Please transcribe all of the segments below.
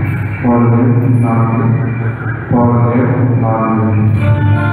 பாடல் நான்கு பாடல் நான்கு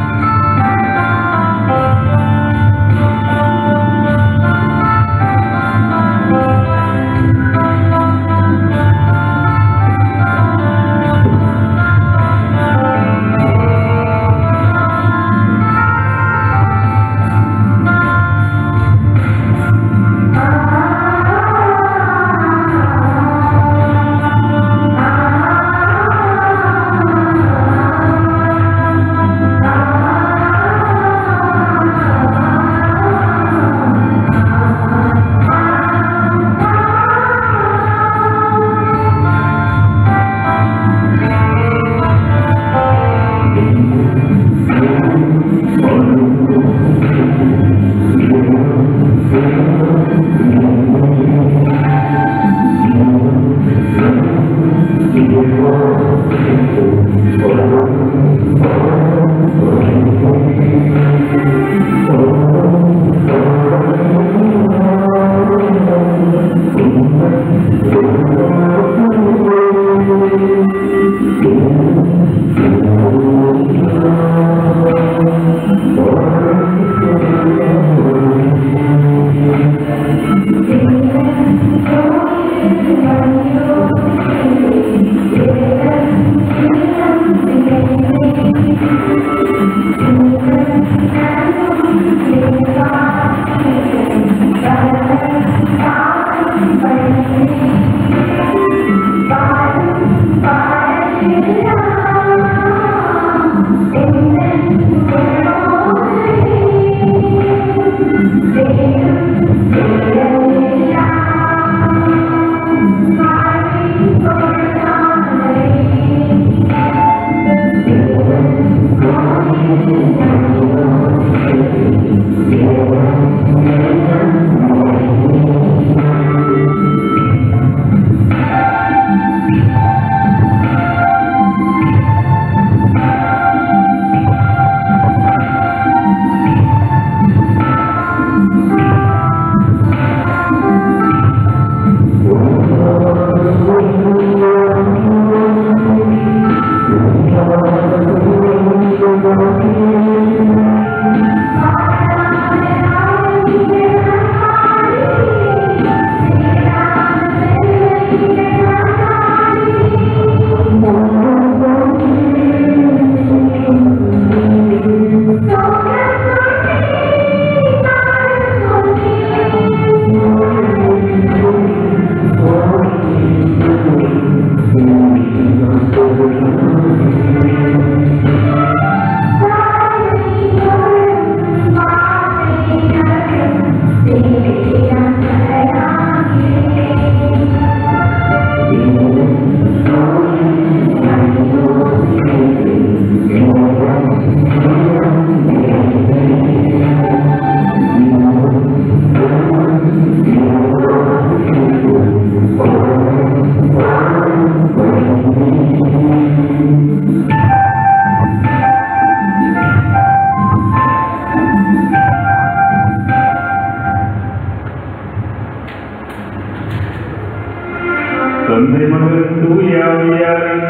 தந்தை மகன் தூயாவியாரின்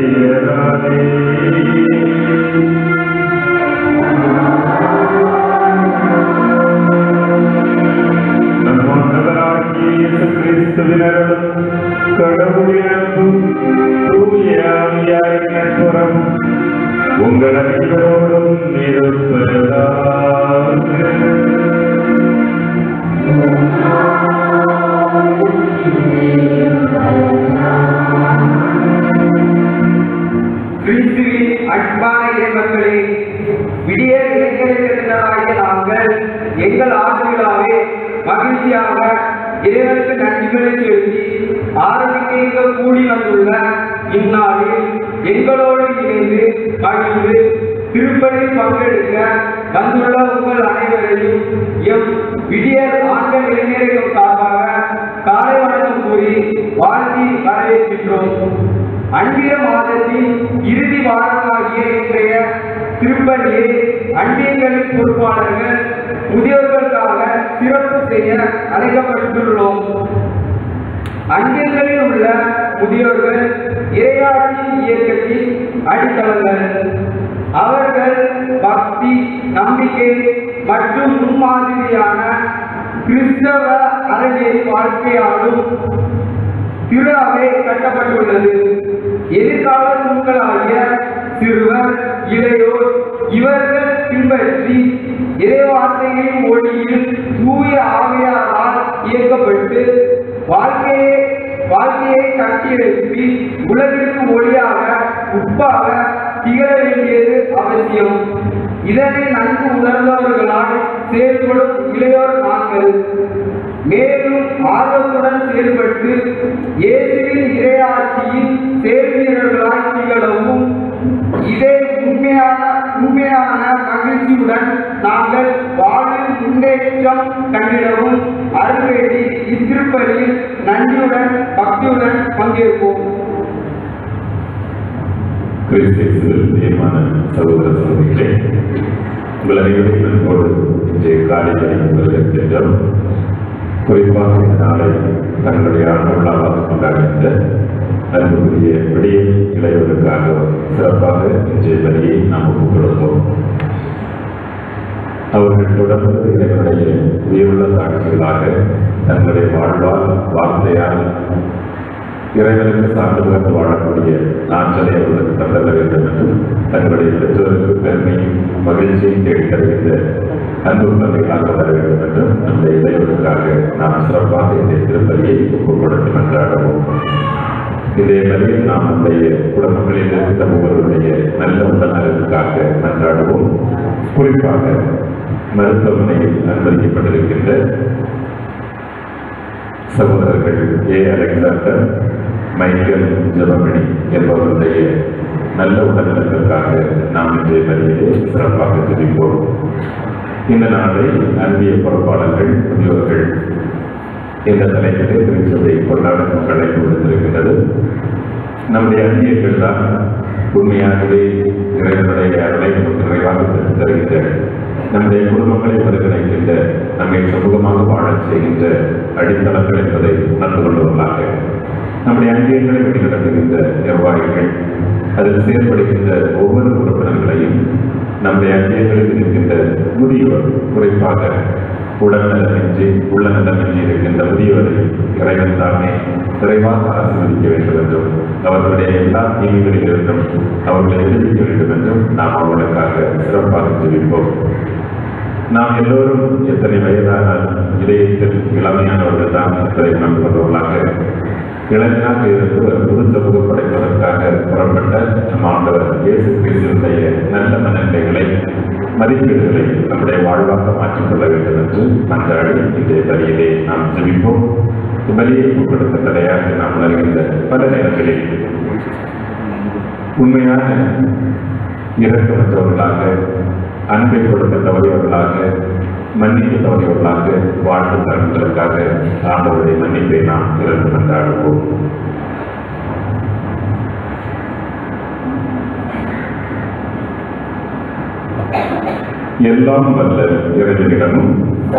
பெயராலே நம் ஆண்டவராகிய இயேசு கிறிஸ்துவினரும் கடவுளின் அன்பும் தூயாவியாரின் நட்புறம் உங்கள் அனைவரோடும் இருப்பதாக கிறிஸ்துவின் அன்பான இறைமக்களே விடிய இளைஞர்களாகிய நாங்கள் எங்கள் ஆண்டுகளாவே மகிழ்ச்சியாக இறைவனுக்கு நன்றிகளை செலுத்தி ஆரம்பிக்க இங்கு கூடி வந்துள்ள இந்நாளில் எங்களோடு இணைந்து மகிழ்ந்து திருப்பலில் பங்கெடுக்க வந்துள்ள உங்கள் அனைவரையும் எம் விடியல் ஆண்கள் இளைஞர்கள் சார்பாக காலை வணக்கம் கூறி வாழ்த்தி வரவேற்கின்றோம் அன்பிய மாதத்தின் இறுதி வாரமாகிய இன்றைய திருப்பலியை அன்பியங்களின் பொறுப்பாளர்கள் முதியோர்களுக்காக சிறப்பு செய்ய அழைக்கப்பட்டுள்ளோம் அங்கிருந்தலில் உள்ள முதியோர்கள் இறையாட்சி இயக்கத்தின் அடித்தளங்கள் அவர்கள் பக்தி நம்பிக்கை மற்றும் முன்மாதிரியான கிறிஸ்தவ அறநெறி வாழ்க்கையாலும் திரு அவை கட்டப்பட்டுள்ளது எதிர்கால தூண்களாகிய சிறுவர் இளையோர் இவர்கள் பின்பற்றி இறைவார்த்தையின் ஒளியில் தூய ஆவியாரால் இயக்கப்பட்டு வாழ்க்கையை வாழ்க்கையை கட்டியெழுப்பி உலகிற்கு ஒளியாக உப்பாக திகழ வேண்டியது அவசியம் இதனை நன்கு உணர்ந்தவர்களால் செயல்படும் இளையோர் நாங்கள் மேலும் ஆர்வத்துடன் செயல்பட்டு இயேசுவின் இறையாட்சியின் செயல்வீரர்களாய் திகழவும் இதே உண்மையான உண்மையான மகிழ்ச்சியுடன் நாங்கள் வாழ்வில் முன்னேற்றம் கண்டிடவும் அருள்வேண்டி இத்திருப்பலியில் நன்றியுடன் பக்தியுடன் பங்கேற்போம் கிறிஸ்தேசுவில் பிரியமான சகோதர சகோதரிகளே உங்கள் அனைவரையும் அன்போடு இன்றைய காலையில் உங்கள் சென்றோம் குறிப்பாக இந்த நாளை தங்களுடைய ஆண்டு விழாவாக கொண்டாடுகின்ற அன்புக்குரிய விடிய இளையோருக்காக சிறப்பாக இன்றைய வரியை நாம் ஒப்புக் கொடுத்தோம் அவர்கள் தொடர்ந்து இறைவனுடைய உயிருள்ள சாட்சிகளாக தங்களுடைய வாழ்வால் வார்த்தையால் இறைவனுக்கு சார்ந்து பகர்ந்து வாழக்கூடிய ஆற்றலை அவர்களுக்கு தந்தர வேண்டும் என்றும் தங்களுடைய பெற்றோருக்கு பெருமையும் மகிழ்ச்சியும் தேடி தருகின்ற அன்பு குழந்தைகளாக வர வேண்டும் என்றும் நம்முடைய இளையோருக்காக நாம் சிறப்பாக இந்த திருப்பதியை ஒப்புக் கொடுத்து மன்றாடுவோம் இன்றைய வழியில் நாம் நம்முடைய குடும்பங்களில் இருந்த ஒவ்வொருவருடைய நல்ல உடல்நலனுக்காக மன்றாடுவோம் குறிப்பாக மருத்துவமனையில் அனுமதிக்கப்பட்டிருக்கின்ற சகோதரர்கள் ஏ அலெக்சாண்டர் மைக்கேல் ஜெபமணி என்பவருடைய நல்ல உடல்நலத்திற்காக நாம் இன்றைய வழியிலே சிறப்பாக தெரிவிப்போம் இந்த நாளை அன்பிய பொறுப்பாளர்கள் முதியோர்கள் இந்த தலைப்பிலே திருச்சபை கொண்டாட அழைப்பு விடுத்திருக்கின்றது நம்முடைய அந்நியர்கள் தான் உண்மையாகவே இறைவனுடைய அருளை நமக்கு நிறைவாக பெற்றுத் தருகின்ற நம்முடைய குடும்பங்களை ஒருங்கிணைக்கின்ற நம்மை சமூகமாக வாழச் செய்கின்ற அடித்தளங்கள் என்பதை உணர்ந்து கொள்வதாக நம்முடைய அந்நியர்களை வழிநடத்துகின்ற நிர்வாகிகள் அதில் செயல்படுகின்ற ஒவ்வொரு உறுப்பினர்களையும் நம்முடைய அந்நியங்களில் இருக்கின்ற முதியோர் குறிப்பாக உடல்நலமின்றி உள்ள நலமின்றி இருக்கின்ற முதியோரை இறைவன் தானே விரைவாக ஆசீர்வதிக்க வேண்டும் என்றும் அவர்களுடைய எல்லா தீமைகளிலிருந்தும் அவர்களை விடுவிக்க வேண்டும் என்றும் நாம் அவர்களுக்காக சிறப்பாக ஜெபிப்போம் நாம் எல்லோரும் எத்தனை வயதானாலும் இதயத்தில் இளமையானவர்கள் தான் என்பதை உணர்ந்து கொண்டவர்களாக இளைஞனாக இருந்து ஒரு புது சமூகம் படைப்பதற்காக புறப்பட்ட நம் ஆண்டவர் இயேசு கிறிஸ்துடைய நல்ல மனநிலைகளை மதிப்பீடுகளை நம்முடைய வாழ்வாக மாற்றிக்கொள்ள வேண்டும் என்று மன்றாடி இன்றைய பலியிலே நாம் ஜெபிப்போம் பலியை கொடுத்த தடையாக நாம் உணர்கின்ற பல நேரங்களில் உண்மையான இரக்கமற்றவர்களாக அன்பை கொடுக்க தவறியவர்களாக மன்னிக்க தவறியவர்களாக வாழ்ந்து தருவதற்காக ஆண்டவருடைய மன்னிப்பை நாம் இறந்து கொண்டாடுவோம் எல்லாம் வல்ல இறைவனிடமும்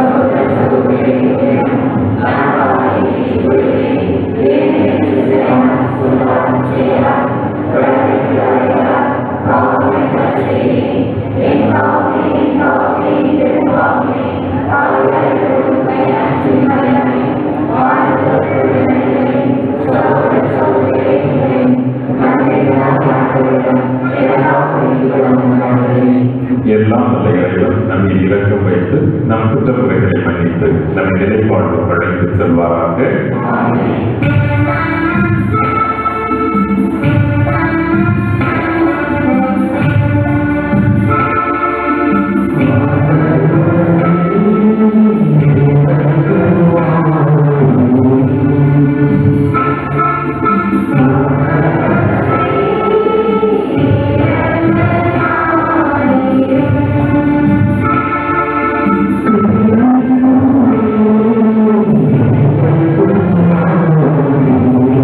எல்லாம் நல்ல இறைவன் நம்மை இறக்கம் வைத்து நம் குற்றமுறைகளை மன்னித்து நம்மை நிலைப்பாடு அழைத்து செல்வாராக Thank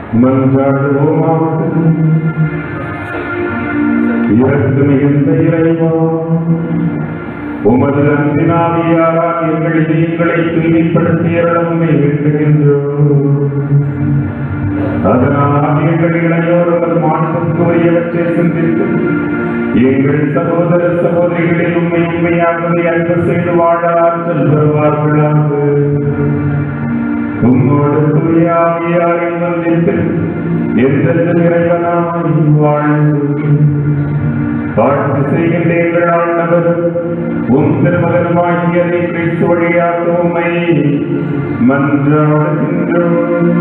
மன்றாடுவோமாக இறக்கு மிகுந்த இறைவா உமது அன்பினாவியாரால் எங்கள் இதயங்களை தூய்மைப்படுத்திய உண்மை வேண்டுகின்றோம் அதனால் எங்கள் இளையோர் உமது மாண்புக்கு உரியவற்றை சிந்தித்து எங்கள் சகோதர சகோதரிகளில் உண்மை உண்மையாகவே அன்பு செய்து வாழ ஆற்றல் வருவார்களாக உம்மோடு தூயாவியாரின் வந்திப்பில் எந்தெந்த இறைவனாய் வாழ்ந்து ஆட்சி செய்கின்ற எங்கள் ஆண்டவர் உம் திருமகனுமாகியதை கிறிஸ்து வழியாக உம்மை மன்றாடுகின்றோம்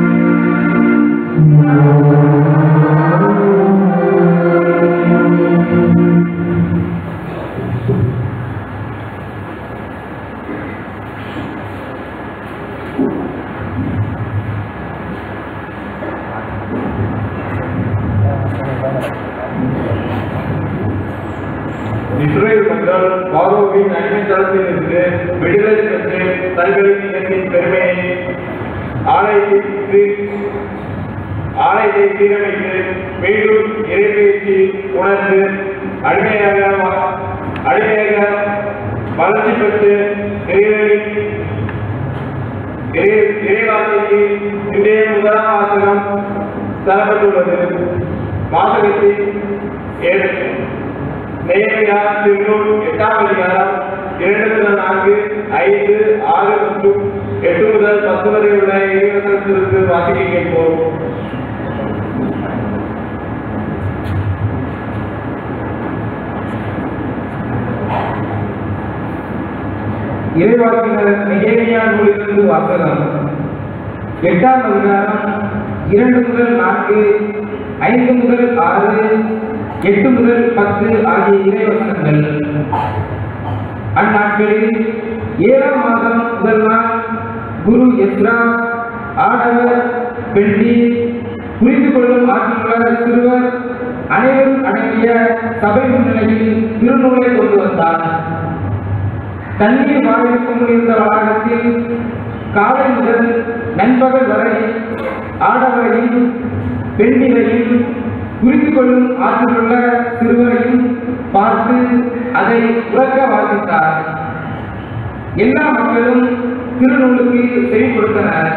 இஸ்ரேல் மக்கள் பாரோவின் அடிமைத்தளத்திலிருந்து விடுதலை பெற்று தங்களின் இனத்தின் பெருமையை ஆலயத்திற்கு ஆலயத்தை சீரமைத்து மீண்டும் இறைப்பயிற்சி உணர்ந்து அடிமையாக வ- அடிமையாக வளர்ச்சி பெற்று இறைவனின் இறை- இறைவார்த்தைக்கு இன்றைய முதலாம் வாசகம் தரப்பட்டுள்ளது வாசகத்தின் ஏழு நேரடியா திருநூல் எட்டாம் அதிகாரம் இரண்டு முதல் நான்கு ஐந்து ஆறு மற்றும் எட்டு முதல் பத்து வரை உள்ள இறைவசனத்திற்கு வாசிக்க கேட்போம் இறைவாக்கினர் நெகேமியா நூலிலிருந்து வாசகம் எட்டாம் அதிகாரம் இரண்டு முதல் நான்கு ஐந்து முதல் ஆறு எட்டு முதல் பத்து ஆகிய இறைவசனங்கள் அந்நாட்களில் ஏழாம் மாதம் முதல் நாள் குரு எஸ்ரா ஆடவர் பெண்ணி புரிந்து கொள்ளும் ஆற்றலுள்ள சிறுவர் அனைவரும் அடங்கிய சபை முன்னிலையில் திருநூலை கொண்டு வந்தார் தண்ணீர் வாழ்விற்கும் இருந்த வளாகத்தில் காலை முதல் நண்பகல் வரை ஆடவரையும் பெண்ணிலையும் புரிந்து கொள்ளும் ஆற்றலுள்ள சிறுவரையும் பார்த்து அதை உறக்க வாசித்தார் எல்லா மக்களும் திருநூலுக்கு செவி கொடுத்தனர்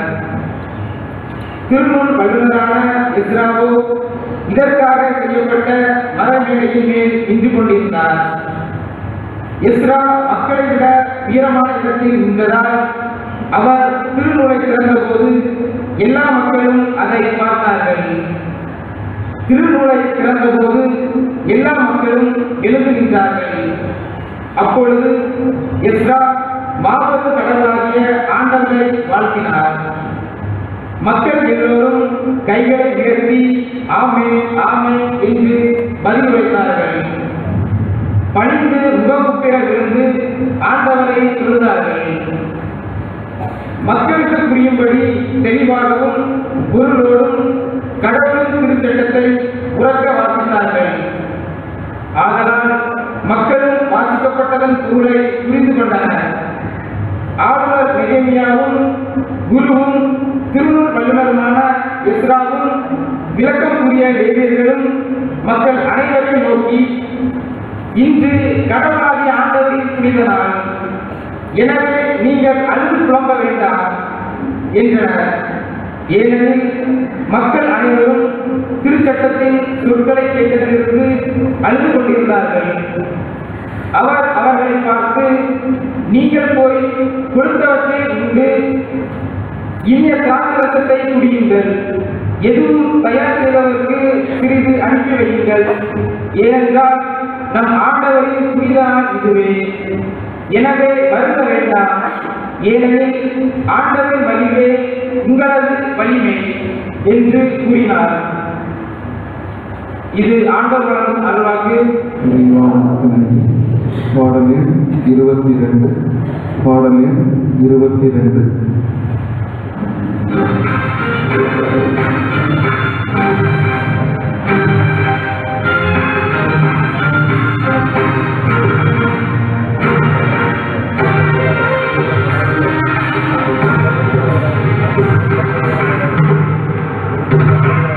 திருநூல் வல்லுநரான இஸ்ராவோ இதற்காக செய்யப்பட்ட மரமேடையின் மேல் நின்று கொண்டிருந்தார் எஸ்ரா மக்களை விட வீரமான இடத்தில் இருந்ததால் அவர் திருநூலை திறந்தபோது எல்லா மக்களும் அதை பார்த்தார்கள் திருநூலை திறந்தபோது எல்லா மக்களும் எழுந்து நின்றார்கள் அப்பொழுது எஸ்ரா மாபெரும் கடவுளாகிய ஆண்டவரை வாழ்த்தினார் மக்கள் எல்லோரும் கைகளை உயர்த்தி ஆமே ஆமே என்று பதில் வைத்தார்கள் பணிந்து முகமுப்பிட விழுந்து ஆண்டவரை தொழுதார்கள் மக்களுக்கு புரியும்படி தெளிவாகவும் பொருளோடும் கடவுளின் திருச்சட்டத்தை உறக்க வாசித்தார்கள் ஆதலால் மக்களும் வாசிக்கப்பட்டதன் பொருளை புரிந்து கொண்டனர் ஆளுநர் நெகேமியாவும் குருவும் திருநூல் வல்லுநருமான எஸ்ராவும் விளக்கம் கூறிய லேவியர்களும் மக்கள் அனைவரையும் நோக்கி இன்று கடவுளாகிய ஆண்டவரின் புனித நாள் எனவே நீங்கள் அழுது புலம்ப வேண்டாம் என்றனர் ஏனெனில் மக்கள் அனைவரும் திருச்சட்டத்தின் சொற்களை கேட்டதிலிருந்து அழுது கொண்டிருந்தார்கள் அவர் அவர்களை பார்த்து நீங்கள் போய் கொடுத்தவற்றை உண்டு இனிய திராட்சரசத்தை குடியுங்கள் எதுவும் தயார் செய்வதற்கு சிறிது அனுப்பி வையுங்கள் ஏனென்றால் நம் ஆண்டவரின் புனிதான இதுவே எனவே வருந்த வேண்டாம் ஏனெனில் ஆண்டவரின் வலிவே உங்களது வலிமை என்று கூறினார் இது ஆண்டவர் வழங்கும் அருளாக்கு பாடலில் இருபத்தி ரெண்டு பாடலில் இருபத்தி ரெண்டு ஆ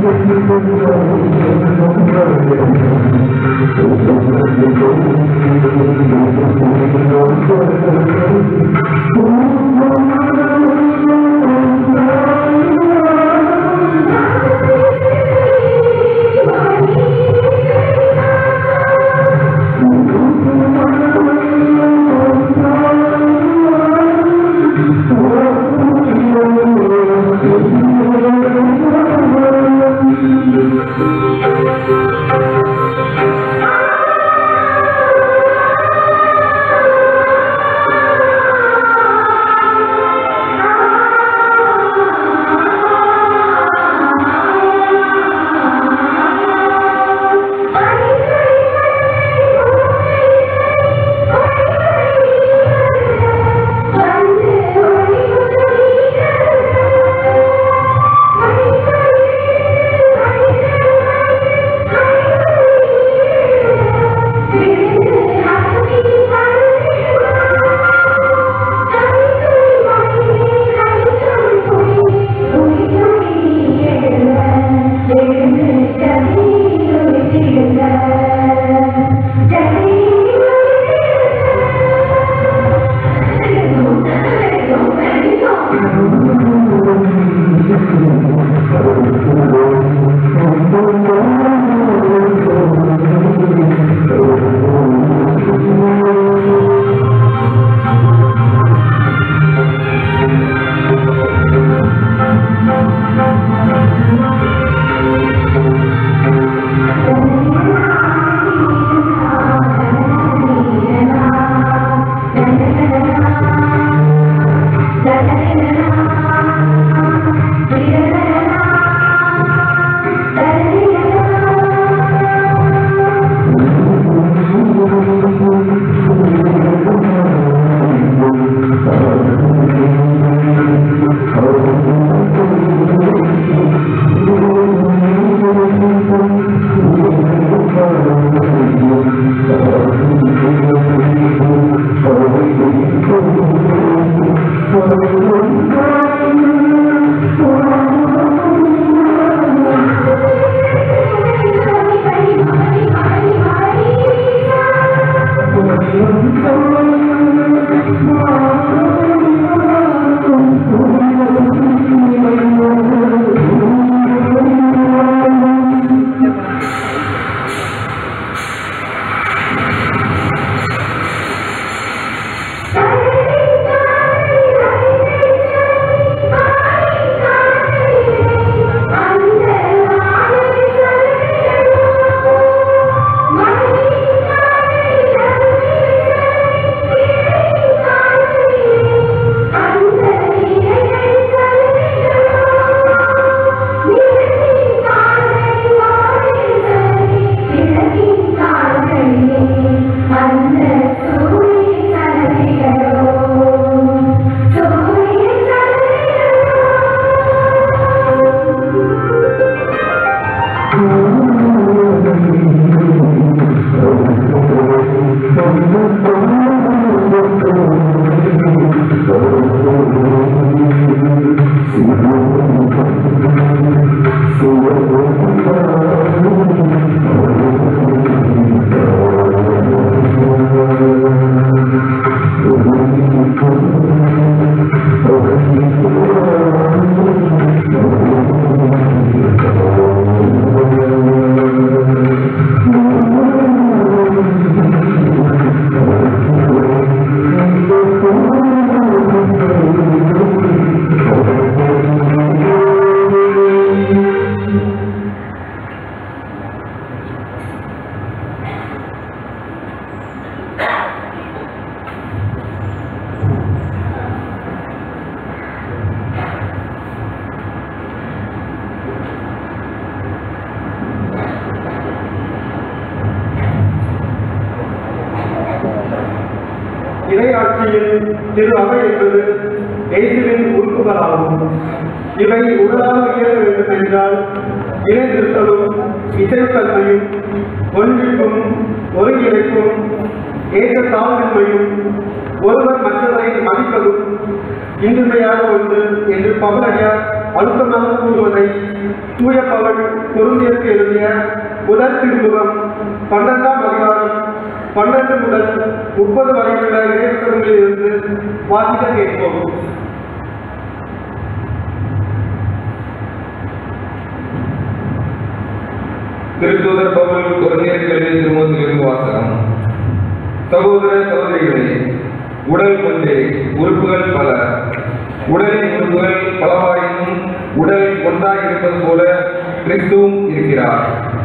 இறையாட்சியின் திரு அவை என்பது எய்திலின் உறுப்புகளாகும் இவை உடலாக இயங்க வேண்டும் என்றால் இணைந்திருத்தலும் இசைத்தன்மையும் ஒன்றிப்பும் ஒருங்கிணைப்பும் ஏற்ற தாழ்வின்மையும் ஒருவர் மற்றவரை மதிப்பதும் இன்றியமையாத ஒன்று என்று பவனடியார் அழுத்தமாக கூறுவதை தூய பவன் பொருந்தியருக்கு எழுதிய முதல் திருமுகம் பன்னெண்டாம் அதிகாரம் பன்னெண்டு முதல் முப்பது வரையுள்ள இறைவசங்களில் இருந்து வாசிக்க கேட்போம் திருத்தூதர் பவுல் குறைந்தருக்கு எழுதிய திருமுகத்திலிருந்து வாசகம் சகோதர சகோதரிகளே உடல் ஒன்றே உறுப்புகள் பல உடலின் உறுப்புகள் பலவாயினும் உடல் ஒன்றாய் இருப்பது போல கிறிஸ்துவும் இருக்கிறார்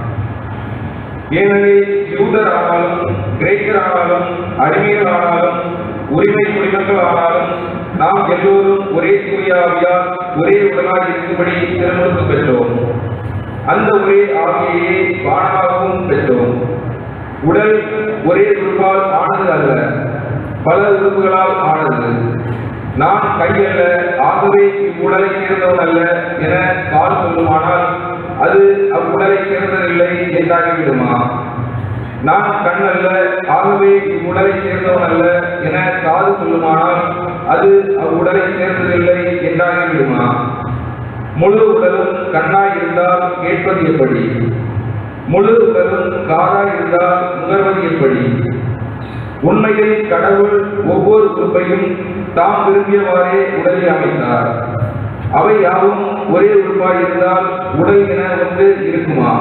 ஏனெனில் யூதர் ஆனாலும் கிரேக்கர் ஆனாலும் அடிமைகள் ஆனாலும் உரிமை குடிமக்கள் ஆனாலும் நாம் எல்லோரும் ஒரே தூயாவியால் ஒரே உடலாய் இருக்கும்படி திருமணத்து பெற்றோம் அந்த ஒரே ஆவியையே வானமாகவும் பெற்றோம் உடல் ஒரே உறுப்பால் ஆனது அல்ல பல உறுப்புகளால் ஆனது நான் கையல்ல ஆகவே இவ்வுடலை சேர்ந்தவன் அல்ல என கால் சொல்லுமானால் அது அவ்வுடலை சேர்ந்ததில்லை என்றாகிவிடுமா நான் கண் அல்ல ஆகவே இவ்வுடலை சேர்ந்தவன் அல்ல என காது சொல்லுமானால் அது அவ்வுடலை சேர்ந்ததில்லை என்றாகிவிடுமா முழு உடலும் கண்ணாய் இருந்தால் கேட்பது எப்படி முழு உடலும் காதாய் இருந்தால் நுகர்வது எப்படி உண்மையில் கடவுள் ஒவ்வொரு உறுப்பையும் தாம் விரும்பியவாறே உடலில் அமைத்தார் அவை யாவும் ஒரே உறுப்பாய் இருந்தால் உடல் என ஒன்று இருக்குமா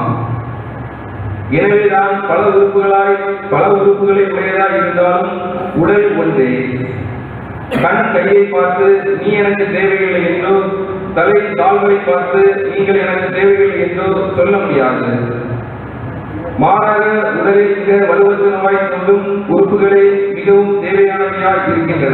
எனவேதான் பல உறுப்புகளாய் பல உறுப்புகளை உடையதாய் இருந்தாலும் உடல் ஒன்றே கண் கையை பார்த்து நீ எனக்கு தேவையில்லை என்றோ தலை கால்களை பார்த்து நீங்கள் எனக்கு தேவையில்லை என்றோ சொல்ல முடியாது மாறாக உடலில் மிக வலுவற்றனவாய் கொண்டும் உறுப்புகளே மிகவும் தேவையானவையாய் இருக்கின்றன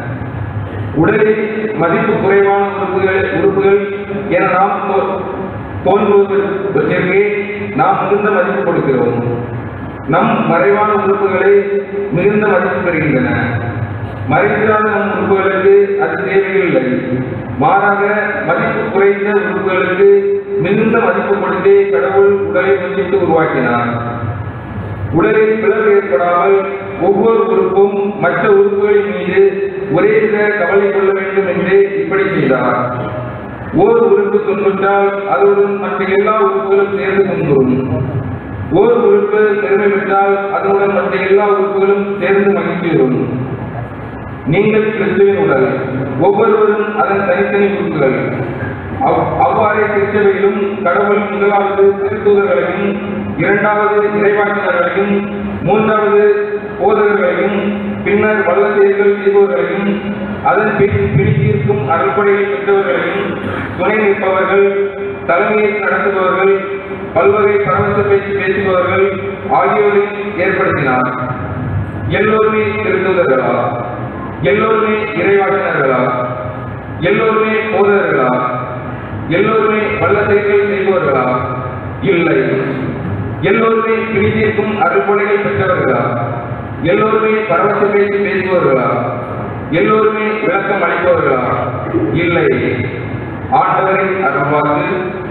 உடலில் மதிப்பு குறைவான உறுப்புகள் உறுப்புகள் என நாம் தோ- தோன்றுவதற்கே நாம் மிகுந்த மதிப்பு கொடுக்கிறோம் நம் மறைவான உறுப்புகளை மிகுந்த மதிப்பு பெறுகின்றன மறைந்திராத நம் உறுப்புகளுக்கு அது தேவையில்லை மாறாக மதிப்பு குறைந்த உறுப்புகளுக்கு மிகுந்த மதிப்பு கொடுத்தே கடவுள் உடலை முன்னிட்டு உருவாக்கினார் உடலில் பிளவு ஏற்படாமல் ஒவ்வொரு உறுப்பும் மற்ற உறுப்புகளின் மீது ஒரே வித கவலை கொள்ள வேண்டும் என்று இப்படி செய்தார் ஓர் உறுப்பு துன்புற்றால் அதனுடன் மற்ற எல்லா உறுப்புகளும் சேர்ந்து துன்புறும் ஓர் உறுப்பு பெருமை பெற்றால் அதனுடன் மற்ற எல்லா உறுப்புகளும் சேர்ந்து மகிழ்ச்சியுறும் நீங்கள் கிறிஸ்துவின் உடல் ஒவ்வொருவரும் அதன் தனித்தனி உறுப்புகள் அவ்- அவ்வாறே திருச்சபையிலும் கடவுள் முதலாவது திருத்தூதர்களையும் இரண்டாவது இறைவாக்கினர்களையும் மூன்றாவது போதகர்களையும் பின்னர் வல்ல செயல்கள் செய்பவர்களையும் அதன் பின் பிடித்திருக்கும் அருள்படையை பெற்றவர்களையும் துணை நிற்பவர்கள் தலைமையை நடத்துபவர்கள் பல்வகை பரவச பேச்சு பேசுபவர்கள் ஆகியோரையும் ஏற்படுத்தினார் எல்லோருமே திருத்தூதர்களா எல்லோருமே இறைவாக்கினர்களா எல்லோருமே போதகர்களா எல்லோருமே வல்ல செயல்கள் செய்பவர்களா இல்லை எல்லோருமே பிடித்திருக்கும் அருள்கொடைகள் பெற்றவர்களா எல்லோருமே பரவச பேசி பேசுபவர்களா எல்லோருமே விளக்கம் அளிப்பவர்களா இல்லை ஆண்டவரின் அருள்வாக்கு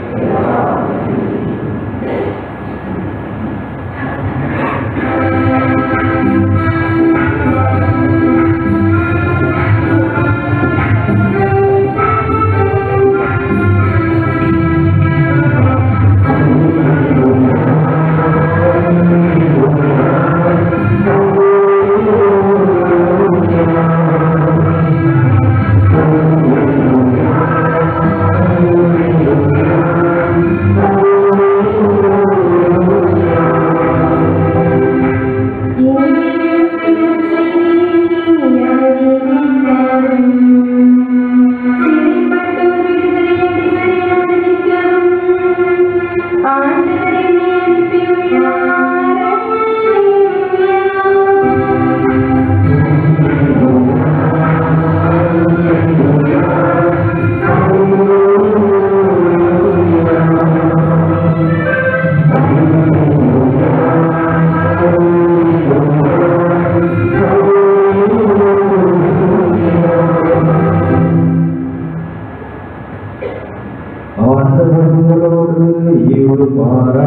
ஆண்டவர் உங்களோடு இருப்பாராக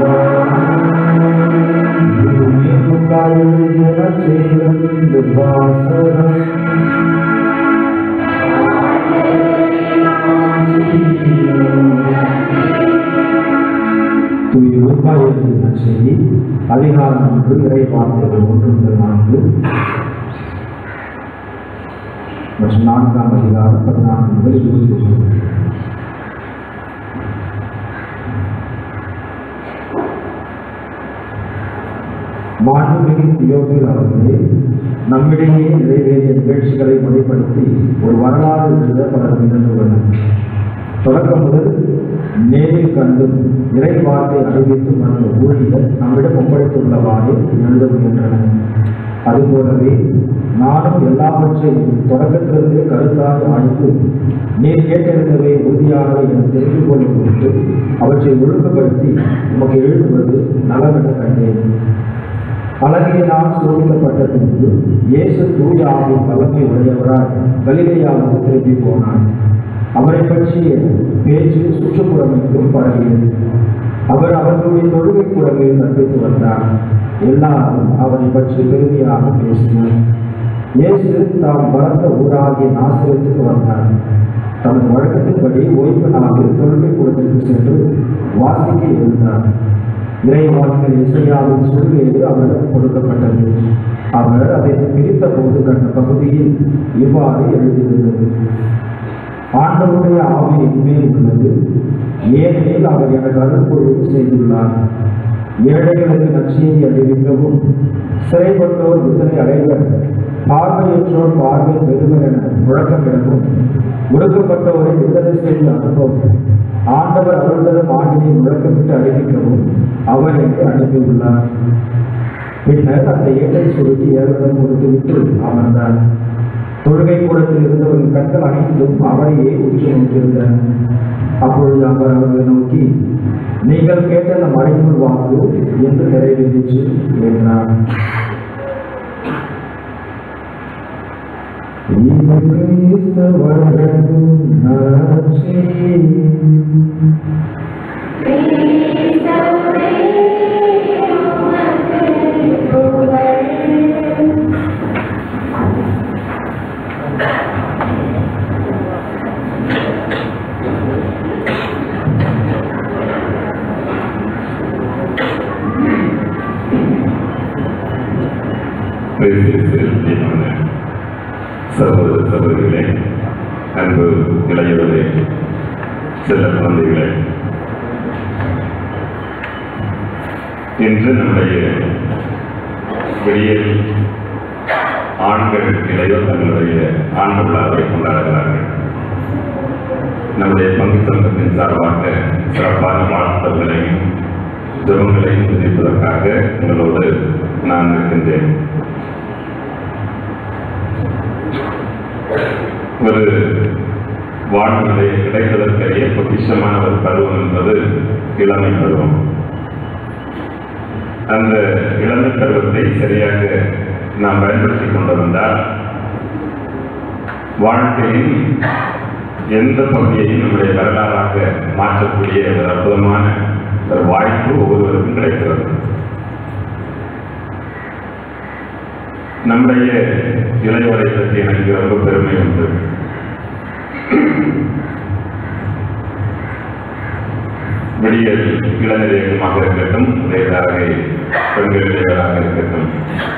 வாசகம் செய்தி அதிகாரம் ஒன்று இறை வார்த்தைகள் ஒன்று முதல் நான்கு மற்றும் நான்காம் அதிகாரம் பதினான்கு முதல் இருபத்தி ஒன்று மாண்புமிகு தியோபில் அவர்களே நம்மிடையே நிறைவேறிய நிகழ்ச்சிகளை முறைப்படுத்தி ஒரு வரலாறு எழுத பலர் முயன்றுள்ளனர் தொடக்கம் முதல் நேரில் கண்டும் இறை வார்த்தை அறிவித்தும் வந்த ஊழியர் நம்மிடம் ஒப்படைத்துள்ளவாறு எழுத முயன்றனர் அதுபோலவே நானும் எல்லாவற்றையும் தொடக்கத்திலிருந்தே கருத்தாக ஆய்ந்து நீர் கேட்டிருந்தவை உறுதியானவை என தெரிந்து கொள்ளும் பொருட்டு அவற்றை ஒழுங்குபடுத்தி உமக்கு எழுதுவது நலமென கண்டேன் அழகியனால் சோதிக்கப்பட்ட பின்பு இயேசு தூய ஆவின் வல்லமை உடையவராய் கலிலேயாவுக்கு திரும்பி போனார் அவரை பற்றிய பேச்சு சுற்றுப்புறமைக்கும் பரவியது அவர் அவர்களுடைய தொழுகை கூடங்களில் கற்பித்து வந்தார் எல்லாரும் அவரை பற்றி பெருமையாக பேசினார் இயேசு தாம் வளர்ந்த ஊராகிய நாசிரத்துக்கு வந்தார் தமது வழக்கத்தின்படி ஓய்வு நாளில் தொழுகை கூடத்திற்கு சென்று வாசிக்க எழுந்தார் இறைவாக்கில் இசையாவின் சொல்வேடு அவரிடம் கொடுக்கப்பட்டது அவர் அதை பிரித்த போது கண்ட பகுதியில் இவ்வாறு எழுதியிருந்தது ஆண்டவருடைய ஆவி என்மேல் உள்ளது ஏனெனில் அவர் எனக்கு அருள்பொழிவு செய்துள்ளார் ஏழைகளுக்கு நற்செய்தி அறிவிக்கவும் சிறைப்பட்டோர் விடுதலை அடைவர் பார்வையற்றோர் பார்வை பெறுவர் என முழக்கமிடவும் ஒடுக்கப்பட்டோரை விடுதலை செய்து அனுப்பவும் ஆண்டவர் அருள்தரும் ஆண்டினை முழக்கமிட்டு அறிவிக்கவும் அவர் என்னை அனுப்பியுள்ளார் பின்னர் அந்த ஏட்டை சுருட்டி ஏவரிடம் கொடுத்துவிட்டு அமர்ந்தார் தொழுகை கூடத்தில் இருந்தவரின் கண்கள் அனைத்தும் அவரையே உற்று நோக்கியிருந்தன அப்பொழுது அவர் அவர்களை நோக்கி நீங்கள் கேட்ட அந்த மறைநூல் வாக்கு என்று நிறைவேறிச்சு என்றார் கிறிஸ்துவிற்குரியமான சகோதர சகோதரிகளே அன்பு இளையவர்களே செல்ல குழந்தைகளே இன்று நம்முடைய வெளியில் ஆண்கள் இளையோர் தங்களுடைய ஆண்டு விழாவை கொண்டாடுகிறார்கள் நம்முடைய பங்கு சங்கத்தின் சார்பாக சிறப்பான வாழ்த்துக்களையும் ஜபங்களையும் தெரிவிப்பதற்காக உங்களோடு நான் இருக்கின்றேன் ஒரு வாழ்நிலை கிடைப்பதற்கரிய பொக்கிஷமான ஒரு பருவம் என்பது இளமை பருவம் அந்த இளமை பருவத்தை சரியாக நாம் பயன்படுத்திக் கொண்டு வந்தால் வாழ்க்கையின் எந்த பகுதியையும் நம்முடைய வரலாறாக மாற்றக்கூடிய ஒரு அற்புதமான ஒரு வாய்ப்பு ஒவ்வொருவருக்கும் கிடைக்கிறது நம்முடைய இளையோரை பற்றி எனக்கு ரொம்ப பெருமை உண்டு விடியல் இளநிலை இயக்கமாக இருக்கட்டும் உடையதாக பெண்கள் இளையவராக இருக்கட்டும்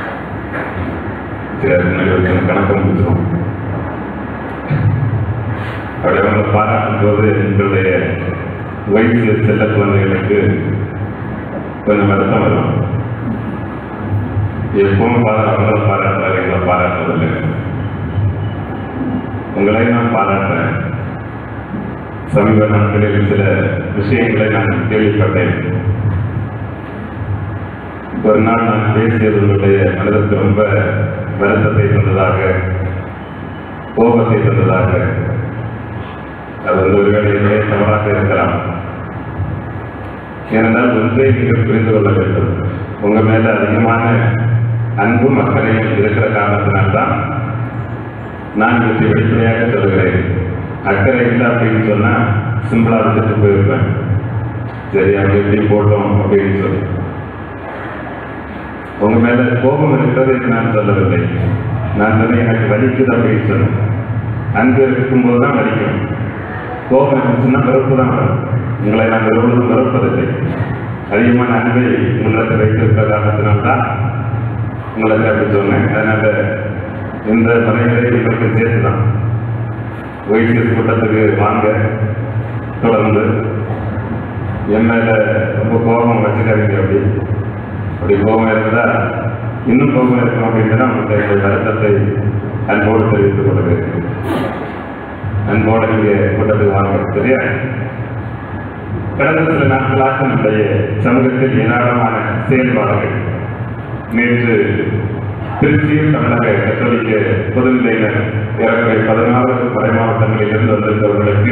சிலர் நிகழ்ச்சியும் கணக்கம் கொடுத்துரும் அப்படி அவங்களை பாராட்டும் போது எங்களுடைய வயசு செல்ல குழந்தைகளுக்கு கொஞ்சம் வருத்தம் வரும் எப்பவும் பாரா அவங்கள பாராட்டுறாரு எங்களை பாராட்டுறதில்லை உங்களை நான் பாராட்டுறேன் சமீப நாட்களில் சில விஷயங்களை நான் கேள்விப்பட்டேன் ஒரு நாள் நான் பேசியது உங்களுடைய மனதிற்கு ரொம்ப வருத்தத்தை தந்ததாக கோபத்தை தந்ததாக அது வந்து ஒருவேளை என்னுடைய தவறாக இருக்கலாம் ஏனென்றால் ஒன்றை நீங்கள் புரிந்து கொள்ள வேண்டும் உங்க மேல அதிகமான அன்பும் அக்கறையும் இருக்கிற காரணத்தினால்தான் நான் இவற்றை வெளிப்படையாக சொல்கிறேன் அக்கறை இல்லை அப்படின்னு சொன்னா சிம்பிளா விட்டுட்டு போயிருப்பேன் சரி அவங்க எப்படி போட்டோம் அப்படின்னு சொல்லி உங்க மேல கோபம் இருக்கிறது என்று நான் சொல்லவில்லை நான் சொன்னேன் எனக்கு வலிக்குது அப்படின்னு சொன்னேன் அன்பு இருக்கும்போது தான் வலிக்கும் கோபம் இருந்துச்சுன்னா வெறுப்பு தான் வரும் உங்களை நான் வெறுப்பதும் வெறுப்பதில்லை அதிகமான அன்பை உங்களுக்கு வைத்திருக்கிற காரணத்தினால்தான் உங்களுக்கு அப்படி சொன்னேன் அதனால இந்த முறைகளை உங்களுக்கு சேர்த்து தான் ஒய்சிஎஸ் கூட்டத்துக்கு வாங்க தொடர்ந்து என் மேல ரொம்ப கோபம் வச்சுக்காதீங்க அப்படி அப்படி கோபம் இருந்தா இன்னும் கோபம் இருக்கும் அப்படின்னு தான் உங்களுக்கு என்னுடைய வருத்தத்தை அன்போடு தெரிவித்துக் கொள்கிறேன் அன்போடு நீங்க கூட்டத்துக்கு வாங்க சரியா கடந்த சில நாட்களாக நம்முடைய சமூகத்தில் ஏராளமான செயல்பாடுகள் நேற்று திருச்சியில் தமிழக கத்தோலிக்க பொதுநிலையினர் ஏறக்குறைய பதினாறு மறை மாவட்டங்களில் இருந்து வந்திருந்தவர்களுக்கு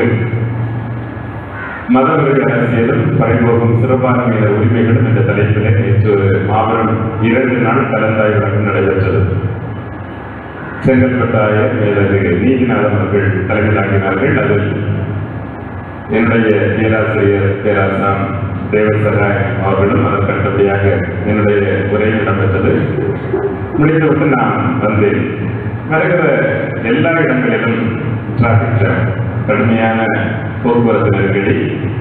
மதவெறி அரசியலும் பறிபோகும் சிறுபான்மையினர் உரிமைகளும் என்ற தலைப்பிலே நேற்று ஒரு மாபெரும் இரண்டு நாள் கலந்தாய்வு நடைபெற்றது செங்கல்பட்டு ஆயர் மேலதிக நீதிநாதன் அவர்கள் தலைமை தாங்கினார்கள் அதில் என்னுடைய பேராசிரியர் பேராசாம் தேவசராய் அவர்களும் அதற்கு அடுத்தபடியாக என்னுடைய உரை இடம்பெற்றது முடித்துவிட்டு நான் வந்தேன் வருகிற எல்லா இடங்களிலும் டிராபிக் ஜாம் கடுமையான போக்குவரத்து நெருக்கடி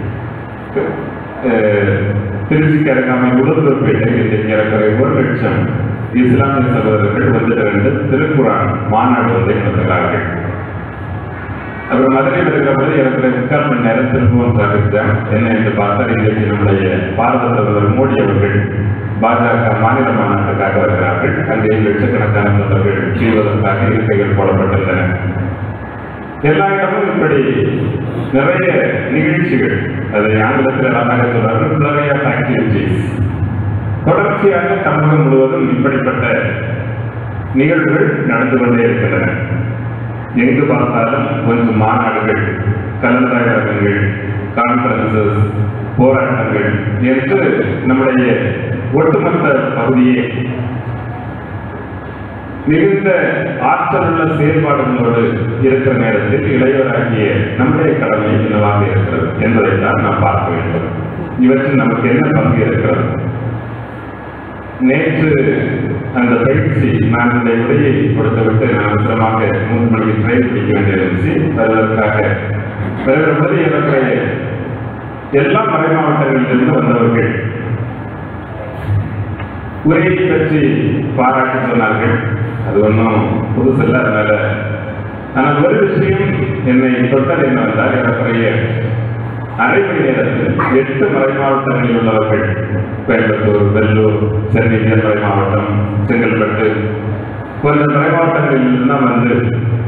அஹ், திருச்சிக்கு அருகாமை உளுந்தூர்பேட்டை இன்றைக்கு ஏறக்குறைய ஒரு லட்சம் இஸ்லாமிய சகோதரர்கள் வந்து திரண்டு திருக்குறான் மாநாடு ஒன்றை நடத்துகிறார்கள் அப்புறம் மதுரையில் இருக்கிறபோது எனக்கு முக்கால் மணி நேரம் திரும்பவும் டிராபிக் ஜாம் என்ன என்று பார்த்தால் இன்றைக்கு நம்முடைய பாரத பிரதமர் மோடி அவர்கள் பாஜக மாநில மாநாட்டுக்காக வருகிறார்கள் அங்கே லட்சக்கணக்கான தொண்டர்கள் செய்வதற்காக இருக்கைகள் போடப்பட்டுள்ளன எல்லா இடமும் இப்படி நிறைய நிகழ்ச்சிகள் அதை ஆங்கிலத்தில் அழகாக சொல்றார்கள் flurry of activities தொடர்ச்சியாக தமிழகம் முழுவதும் இப்படிப்பட்ட நிகழ்வுகள் நடந்து கொண்டே இருக்கின்றன எங்கு பார்த்தாலும் கொஞ்சம் மாநாடுகள் கலந்தாய்வகங்கள் கான்பரன்சஸ் போராட்டங்கள் என்று நம்முடைய ஒட்டுமொத்த பகுதியே மிகுந்த ஆற்றலுள்ள செயல்பாடுகளோடு இருக்கிற நேரத்தில் இளையவராகிய நம்முடைய கடமை என்னவாக இருக்கிறது என்பதைத்தான் நாம் பார்க்க வேண்டும் இவற்றில் நமக்கு என்ன பங்கு இருக்கிறது நேற்று அந்த பயிற்சி நான் என்னுடைய உரையை கொடுத்துவிட்டு நான் அவசரமாக மூன்று மணிக்கு ட்ரெயின் பிடிக்க வேண்டியிருந்துச்சு வருவதற்காக வருகிற போது எனக்கு எல்லா மறை மாவட்டங்களிலிருந்து வந்தவர்கள் உரையை பற்றி பாராட்டி சொன்னார்கள் அது ஒன்றும் புதுசல்ல அதனால ஆனால் ஒரு விஷயம் என்னை தொட்டது என்னவென்றால் ஏறக்குறைய அரை மணி நேரத்தில் எட்டு மறை மாவட்டங்களில் உள்ளவர்கள் கோயம்புத்தூர் வெள்ளூர் சென்னை மறை மாவட்டம் செங்கல்பட்டு போன்ற மறை மாவட்டங்களில் எல்லாம் வந்து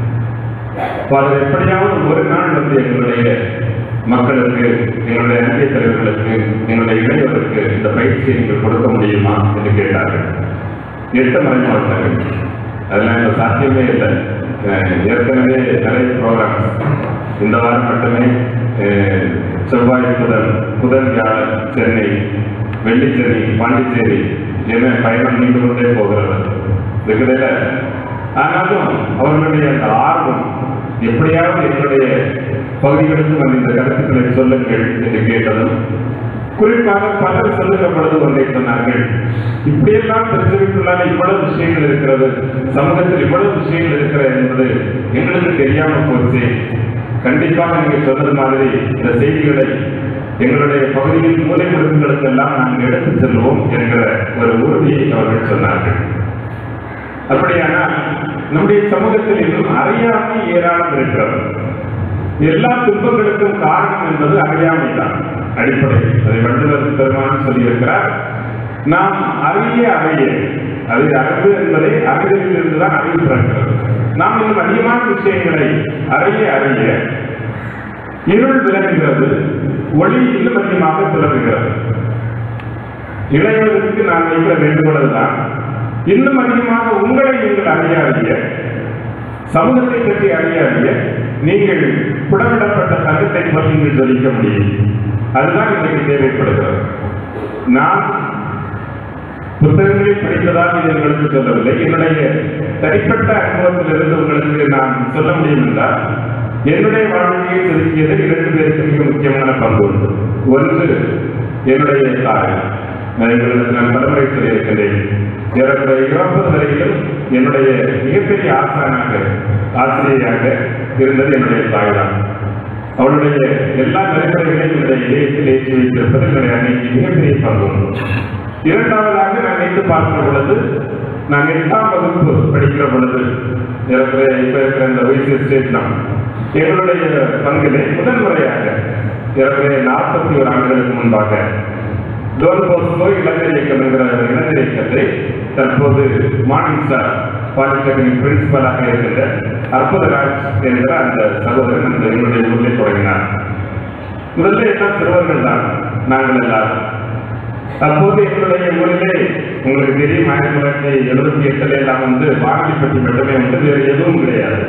அதில் எப்படியாவது ஒரு நாள் வந்து எங்களுடைய மக்களுக்கு எங்களுடைய அந்திய தலைவர்களுக்கு எங்களுடைய இளைஞர்களுக்கு இந்த பயிற்சியை நீங்கள் கொடுக்க முடியுமா என்று கேட்டார்கள் எட்டு மறை மாவட்டங்கள் அதெல்லாம் இந்த சாத்தியமே இல்லை அஹ் ஏற்கனவே நிறைய ப்ரோக்ராம்ஸ் இந்த வாரம் மட்டுமே அஹ், செவ்வாய் புதன் புதன் வியாழன் சென்னை வெள்ளிச்சேரி பாண்டிச்சேரி என பயணம் நீண்டு கொண்டே போகிறது இதுக்கிடையில ஆனாலும் அவர்களுடைய அந்த ஆர்வம் எப்படியாவது எங்களுடைய பகுதிகளுக்கு வந்து இந்த கருத்துக்களை சொல்லுங்கள் என்று கேட்டதும் குறிப்பாக பலர் சொல்லுகிற பொழுது ஒன்றை சொன்னார்கள் இப்படியெல்லாம் பிரச்சனைக்குள்ளான இவ்வளவு விஷயங்கள் இருக்கிறது சமூகத்தில் இவ்வளவு விஷயங்கள் இருக்கிறது என்பது எங்களுக்கு தெரியாம போச்சு கண்டிப்பாக நீங்க சொன்னது மாதிரி இந்த செய்திகளை எங்களுடைய பகுதியில் மூலை முடுக்குகளுக்கெல்லாம் நாங்கள் எடுத்துச் செல்வோம் என்கிற ஒரு உறுதியை அவர்கள் சொன்னார்கள் அப்படியானால் நம்முடைய சமூகத்தில் இன்னும் அறியாமை ஏராளம் இருக்கிறது எல்லா துன்பங்களுக்கும் காரணம் என்பது அறியாமை தான் அடிப்படை அதை வள்ளுவர் பெருமான் சொல்லியிருக்கிறார் நாம் அறிய அறிய அது அறிவு என்பதை அறிதலில் இருந்துதான் அறிவு பிறக்கிறது நாம் இன்னும் அதிகமான விஷயங்களை அறிய அறிய இருள் விலகுகிறது ஒளி இன்னும் அதிகமாக திறவுகிறது இளைஞருக்கு நான் வைக்கிற வேண்டுகோள் தான் இன்னும் அதிகமாக உங்களை நீங்கள் அறிய அறிய சமூகத்தை பற்றி அறிய அறிய நீங்கள் புடமிடப்பட்ட தங்கத்தை போல் நீங்கள் ஜொலிக்க முடியும் அதுதான் இன்றைக்கு தேவைப்படுகிறது நான் புத்தகங்களை படித்ததால் இது உங்களுக்கு சொல்லவில்லை என்னுடைய தனிப்பட்ட அனுபவத்திலிருந்து உங்களுக்கு நான் சொல்ல முடியும் என்றால் என்னுடைய வாழ்க்கையை செலுத்தியது இரண்டு பேருக்கு மிக முக்கியமான பங்கு உண்டு ஒன்று என்னுடைய தாய் நான் எங்களுக்கு நான் பலமுறை சொல்லியிருக்கிறேன் ஏறக்குறைய இறப்பது வரையிலும் என்னுடைய மிகப்பெரிய ஆசானாக ஆசிரியராக இருந்தது என்னுடைய தாய் தான் அவளுடைய எல்லா நடைமுறைகளையும் என்னுடைய இதயத்தில் ஏற்றி வைத்திருப்பது என்னுடைய அன்னைக்கு மிகப்பெரிய பங்கு உண்டு. இரண்டாவதாக நான் நினைத்து பார்க்கிற பொழுது நான் எட்டாம் வகுப்பு படிக்கிற பொழுது ஏறக்குறைய இப்ப இருக்கிற இந்த வயசு ஸ்டேட் தான் எங்களுடைய பங்கிலே முதல் முறையாக ஏறக்குறைய நாற்பத்தி ஒரு ஆண்டுகளுக்கு முன்பாக டோன் போஸ்கோ இளைஞர் இயக்கம் என்கிற ஒரு இளைஞர் இயக்கத்தை தற்போது மார்னிங் ஸ்டார் பாலிடெக்னிக் பிரின்சிபலாக இருக்கின்ற அற்புதராஜ் என்கிற அந்த சகோதரன் அந்த எங்களுடைய ஊரில் தொடங்கினார் முதல்ல எல்லாம் சிறுவர்கள் தான் நாங்கள் எல்லாரும் அப்போது எங்களுடைய ஊரிலே உங்களுக்கு தெரியும் ஆயிரத்தி தொள்ளாயிரத்தி எழுபத்தி எட்டுல எல்லாம் வந்து வானொலி பெட்டி மட்டுமே உண்டு வேறு எதுவும் கிடையாது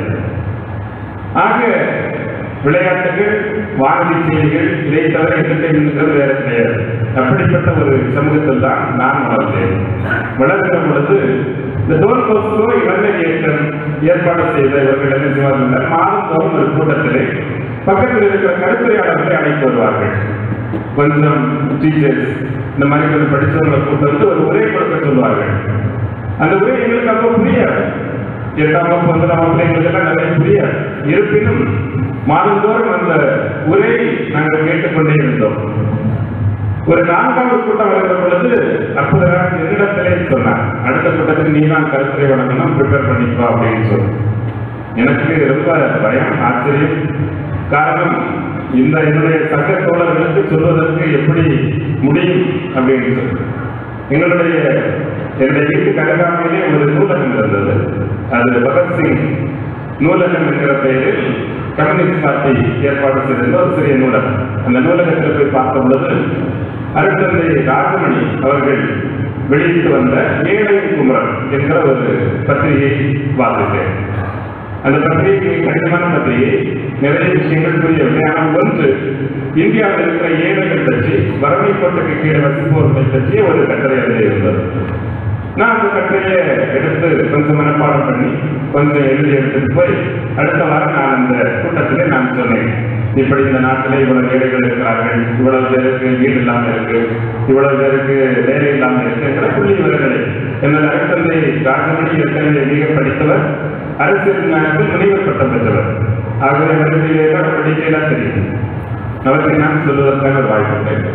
ஆக விளையாட்டுகள் வானொலி செய்திகள் இதை தவிர என்டர்டைன்மெண்ட் வேற கிடையாது அப்படிப்பட்ட ஒரு சமூகத்தில் தான் நான் வளர்ந்தேன் வளர்க்கிற பொழுது இந்த டோன் போஸ்கோ இளைஞர் இயக்கம் ஏற்பாடு செய்த இவர்கள் என்ன செய்வார்கள் மாதந்தோறும் ஒரு கூட்டத்திலே பக்கத்தில் இருக்கிற கருத்துரையாளர்களை அழைத்து வருவார்கள் கொஞ்சம் டீச்சர்ஸ் இந்த மாதிரி கொஞ்சம் படிச்சவங்களை கூட்டு வந்து ஒரு உரை கொடுக்க சொல்லுவார்கள் அந்த உரை எங்களுக்கு அப்போ புரியாது எட்டாம் வகுப்பு ஒன்பதாம் வகுப்புல எங்களுக்கு எல்லாம் நிறைய புரியாது இருப்பினும் மாதந்தோறும் அந்த உரையை நாங்கள் கேட்டுக்கொண்டே இருந்தோம் ஒரு நான்காவது கூட்டம் வருகிற பொழுது அற்புதராஜ் என்னிடத்திலே சொன்னார் அடுத்த கூட்டத்துக்கு நீ தான் கருத்துரை வழங்கணும் ப்ரிப்பேர் பண்ணிக்கோ அப்படின்னு சொல்லி எனக்கு ரொம்ப பயம் ஆச்சரியம் காரணம் இந்த என்னுடைய சக தோழர்களுக்கு சொல்வதற்கு எப்படி முடியும் அப்படின்னு சொல்லி எங்களுடைய என்னுடைய வீட்டு கருகாமையிலே ஒரு நூலகம் இருந்தது அது பகத்சிங் நூலகம் என்கிற பெயரில் கம்யூனிஸ்ட் பார்ட்டி ஏற்பாடு செய்திருந்த ஒரு சிறிய நூலகம் அந்த நூலகத்தில் போய் பார்த்த பொழுது அருட்தந்தை ராஜமணி அவர்கள் வெளியிட்டு வந்த ஏழை குமரன் என்கிற ஒரு பத்திரிகையை வாசித்தேன் அந்த பத்திரிகை கடினமான பத்திரிகை நிறைய விஷயங்கள் புரியவில்லை ஆனால் ஒன்று இந்தியாவில் இருக்கிற ஏழைகள் பற்றி வறுமை கோட்டுக்கு கீழே வசிப்பவர்களை பற்றி ஒரு கட்டுரை அதில் இருந்தது நான் அந்த கட்டுரையை எடுத்து கொஞ்சம் மனப்பாடம் பண்ணி கொஞ்சம் எழுதி எடுத்துட்டு போய் அடுத்த வாரம் நான் அந்த கூட்டத்திலே நான் சொன்னேன் இப்படி இந்த நாட்டிலே இவ்வளவு ஏழைகள் இருக்கிறார்கள் இவ்வளவு பேருக்கு வீடு இல்லாம இருக்கு இவ்வளவு பேருக்கு வேலை இல்லாம இருக்குங்கிற புள்ளி விவரங்களை எனது அருத்தந்தை ராஜமணி ஏற்கனவே மிக படித்தவர் அரசியல் ஞானத்தில் முனைவர் பட்டம் பெற்றவர் ஆகவே அவருக்கு ஏதாவது படிக்கலாம் தெரியும் அவருக்கு நான் சொல்வதற்கான ஒரு வாய்ப்பு கிடைக்கும்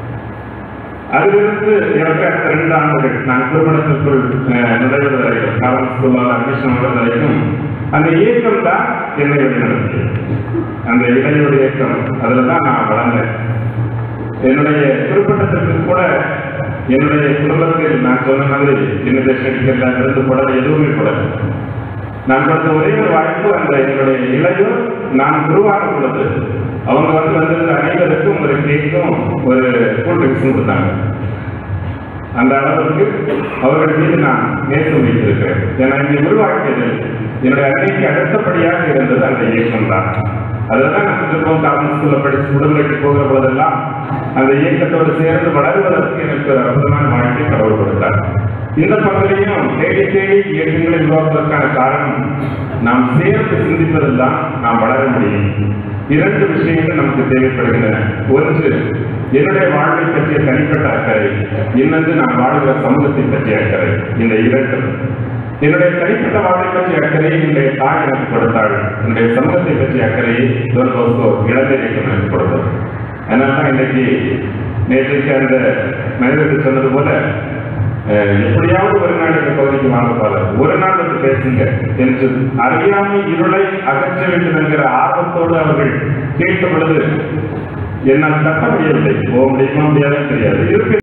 அதிலிருந்து எனக்கு அடுத்த ரெண்டு ஆண்டுகள் நான் திருமணத்திற்குள் அஹ், நுழைவது வரைக்கும் காலம் ஸ்கூலால் அட்மிஷன் வர வரைக்கும் அந்த இயக்கம் தான் என்னை வழிநடத்தியது அந்த இளையோட இயக்கம் அதில் தான் நான் வளர்ந்தேன் என்னுடைய குறிப்பிட்டத்திற்கு கூட என்னுடைய குடும்பத்தில் நான் சொன்ன மாதிரி இன்விடேஷன் டிக்கெட் இருந்து போட எதுவுமே போடல நான் கொடுத்த ஒரே ஒரு வாய்ப்பு அந்த என்னுடைய இளையோர் நான் உருவான பொழுது அவங்க வந்து வந்திருந்த அனைவருக்கும் ஒரு கேக்கும் ஒரு கூல் ட்ரிங்க்ஸும் கொடுத்தாங்க அந்த அளவுக்கு அவர்கள் மீது நான் நேசம் வைத்திருக்கிறேன் ஏன்னா இங்கே உருவாக்கியது என்னுடைய அன்னைக்கு அடுத்தபடியாக இருந்தது அந்த இயக்கம் தான் அதுதான் நான் திரும்பவும் காமன் ஸ்கூல்ல படிச்சு விடுமுறைக்கு போகிற போதெல்லாம் அந்த இயக்கத்தோடு சேர்ந்து வளருவதற்கு எனக்கு ஒரு அற்புதமான வாழ்க்கை கடவுள் கொடுத்தார் இந்த பக்கத்திலையும் தேடி தேடி இயக்கங்களை உருவாக்குவதற்கான காரணம் நாம் சேர்ந்து சிந்திப்பதில் தான் நாம் வளர முடியும் இரண்டு விஷயங்கள் நமக்கு தேவைப்படுகின்றன ஒன்று என்னுடைய வாழ்வை பற்றிய தனிப்பட்ட அக்கறை இன்னொன்று நான் வாழ்கிற சமூகத்தை பற்றிய அக்கறை இந்த இரண்டும் என்னுடைய தனிப்பட்ட வாழ்வை பற்றிய அக்கறையை என்னுடைய தாய் எனக்கு கொடுத்தாள் என்னுடைய சமூகத்தை பற்றிய அக்கறையை டோன் போஸ்கோ இளந்தை இயக்கம் எனக்கு கொடுத்தது அதனால்தான் இன்னைக்கு நேற்றைக்கு அந்த மனிதர்கள் சொன்னது போல அஹ், எப்படியாவது ஒரு நாள் இந்த பகுதிக்கு வாங்கப்பாரு ஒரு நாள் வந்து பேசுங்க என்று அறியாமை இருளை அகற்ற வேண்டும் என்கிற ஆர்வத்தோடு அவர்கள் கேட்ட பொழுது என்னால் தட்ட முடியவில்லை போக முடியுமா முடியாதுன்னு தெரியாது இருப்பினும்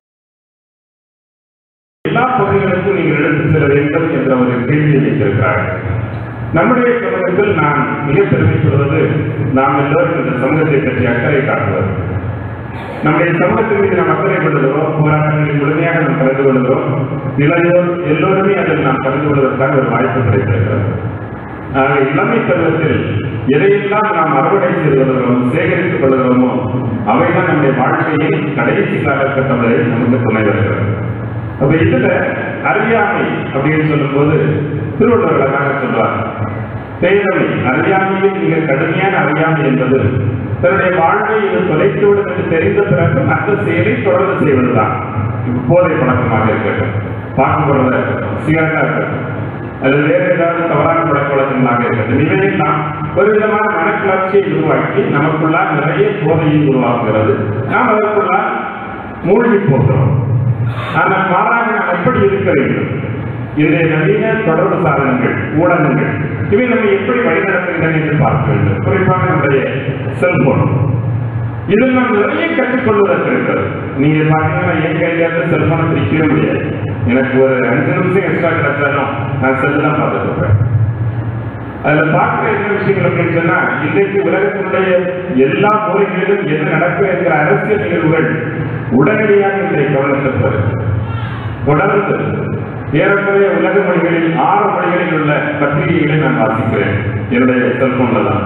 எல்லா பகுதிகளுக்கும் நீங்கள் எடுத்து செல்ல வேண்டும் என்ற ஒரு கேள்வியை வைத்திருக்கிறார்கள் நம்முடைய சமூகத்தில் நான் மிக பெருமைப்படுவது நாம் எல்லோரும் இந்த சமூகத்தை பற்றி அக்கறை காட்டுவது நம்முடைய சமூகத்தின் மீது நாம் அக்கறை கொள்ளுகிறோம் போராட்டங்களில் முழுமையாக நாம் கலந்து கொள்கிறோம் இளையோர் எல்லோருமே அதில் நாம் கலந்து கொள்வதற்கான ஒரு வாய்ப்பு கிடைத்திருக்கிறது ஆக இளமை பருவத்தில் எதையெல்லாம் நாம் அறுவடை செய்து கொள்கிறோமோ சேகரித்துக் கொள்கிறோமோ அவைதான் நம்முடைய வாழ்க்கையில் கடைசி காலகட்டம் வரை நமக்கு துணை வருகிறது அப்ப இதுல அறியாமை அப்படின்னு சொல்லும்போது திருவள்ளுவர் அழகாக சொல்வார் பேரமை அறியாமையில் மிக கடுமையான அறியாமை என்பது தன்னுடைய வாழ்வை இது தொலைத்து விடும் என்று தெரிந்த பிறகு அந்த செயலை தொடர்ந்து செய்வதுதான் இப்ப போதை பழக்கமாக இருக்கட்டும் பார்க்கப்படுறதா இருக்கட்டும் சிகரெட்டா இருக்கட்டும் அது வேற ஏதாவது தவறான பழக்க வழக்கங்களாக இருக்கட்டும் இவையெல்லாம் ஒரு விதமான மனக்கிளர்ச்சியை உருவாக்கி நமக்குள்ளா நிறைய போதையை உருவாக்குகிறது நாம் அதற்குள்ளா மூழ்கி போகிறோம் ஆனால் மாறாக நாம் எப்படி இருக்க வேண்டும் இன்றைய நவீன தொடர்பு சாதனங்கள் ஊடகங்கள் இவை நம்ம எப்படி வழிநடத்துகின்றன என்று பார்க்க வேண்டும் குறிப்பாக நம்முடைய செல்போன் இதில் நாம் நிறைய கற்றுக்கொள்வதற்கு இருக்கிறது நீங்க பாத்தீங்கன்னா என் கையில இருந்து செல்போனை பிரிக்கவே முடியாது எனக்கு ஒரு அஞ்சு நிமிஷம் எக்ஸ்ட்ரா கிடைச்சாலும் நான் செல்லு தான் பார்த்துட்டு இருப்பேன் அதுல பார்க்கிற என்ன விஷயங்கள் அப்படின்னு சொன்னா இன்றைக்கு உலகத்தினுடைய எல்லா மூலைகளிலும் என்ன நடக்கும் என்கிற அரசியல் நிகழ்வுகள் உடனடியாக இன்றைய கவனத்தை பெறும் தொடர்ந்து ஏறக்குறைய உலக மொழிகளில் ஆறு மொழிகளில் உள்ள பத்திரிகைகளை நான் வாசிக்கிறேன் என்னுடைய செல்போன்ல தான்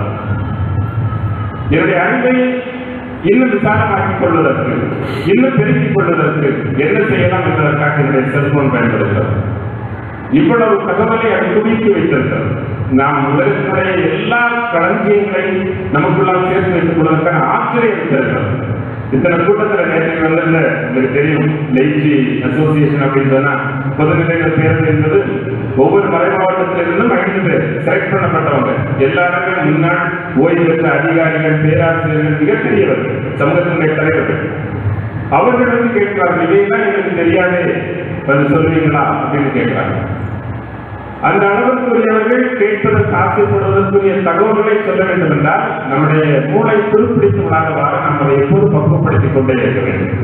என்னுடைய அறிவை இன்னும் விசாலமாக்கிக் கொள்வதற்கு இன்னும் பெருக்கிக் கொள்வதற்கு என்ன செய்யலாம் என்பதற்காக என்னுடைய செல்போன் பயன்படுத்துகிறது இவ்வளவு தகவலை அது குவித்து வைத்திருக்கிறது நாம் உலகத்தினுடைய எல்லா களஞ்சியங்களையும் நமக்குள்ளால் சேர்த்து வைத்துக் கொள்வதற்கான ஆச்சரியம் இருக்கிறது இத்தனை கூட்டத்தில் நேற்று வந்து இந்த உங்களுக்கு தெரியும் லைச்சி அசோசியேஷன் அப்படின்னு சொன்னா பொதுநிலைகள் பேருந்து என்பது ஒவ்வொரு மலை மாவட்டத்திலிருந்தும் ஐந்து பேர் செலக்ட் பண்ணப்பட்டவங்க எல்லாருமே முன்னாள் ஓய்வு பெற்ற அதிகாரிகள் பேராசிரியர்கள் மிகப்பெரியவர்கள் சமூகத்தினுடைய தலைவர்கள் அவர்கள் வந்து கேட்கிறார்கள் இதையெல்லாம் எனக்கு தெரியாதே வந்து சொல்றீங்களா அப்படின்னு கேட்கிறாங்க அந்த அளவுக்குரியவர்கள் கேட்பதற்கு ஆசைப்படுவதற்குரிய தகவல்களை சொல்ல வேண்டும் என்றால் நம்முடைய மூளை துருப்பிடித்து விடாதவாறு நாம் அதை எப்போது பக்குவப்படுத்திக் கொண்டே இருக்க வேண்டும்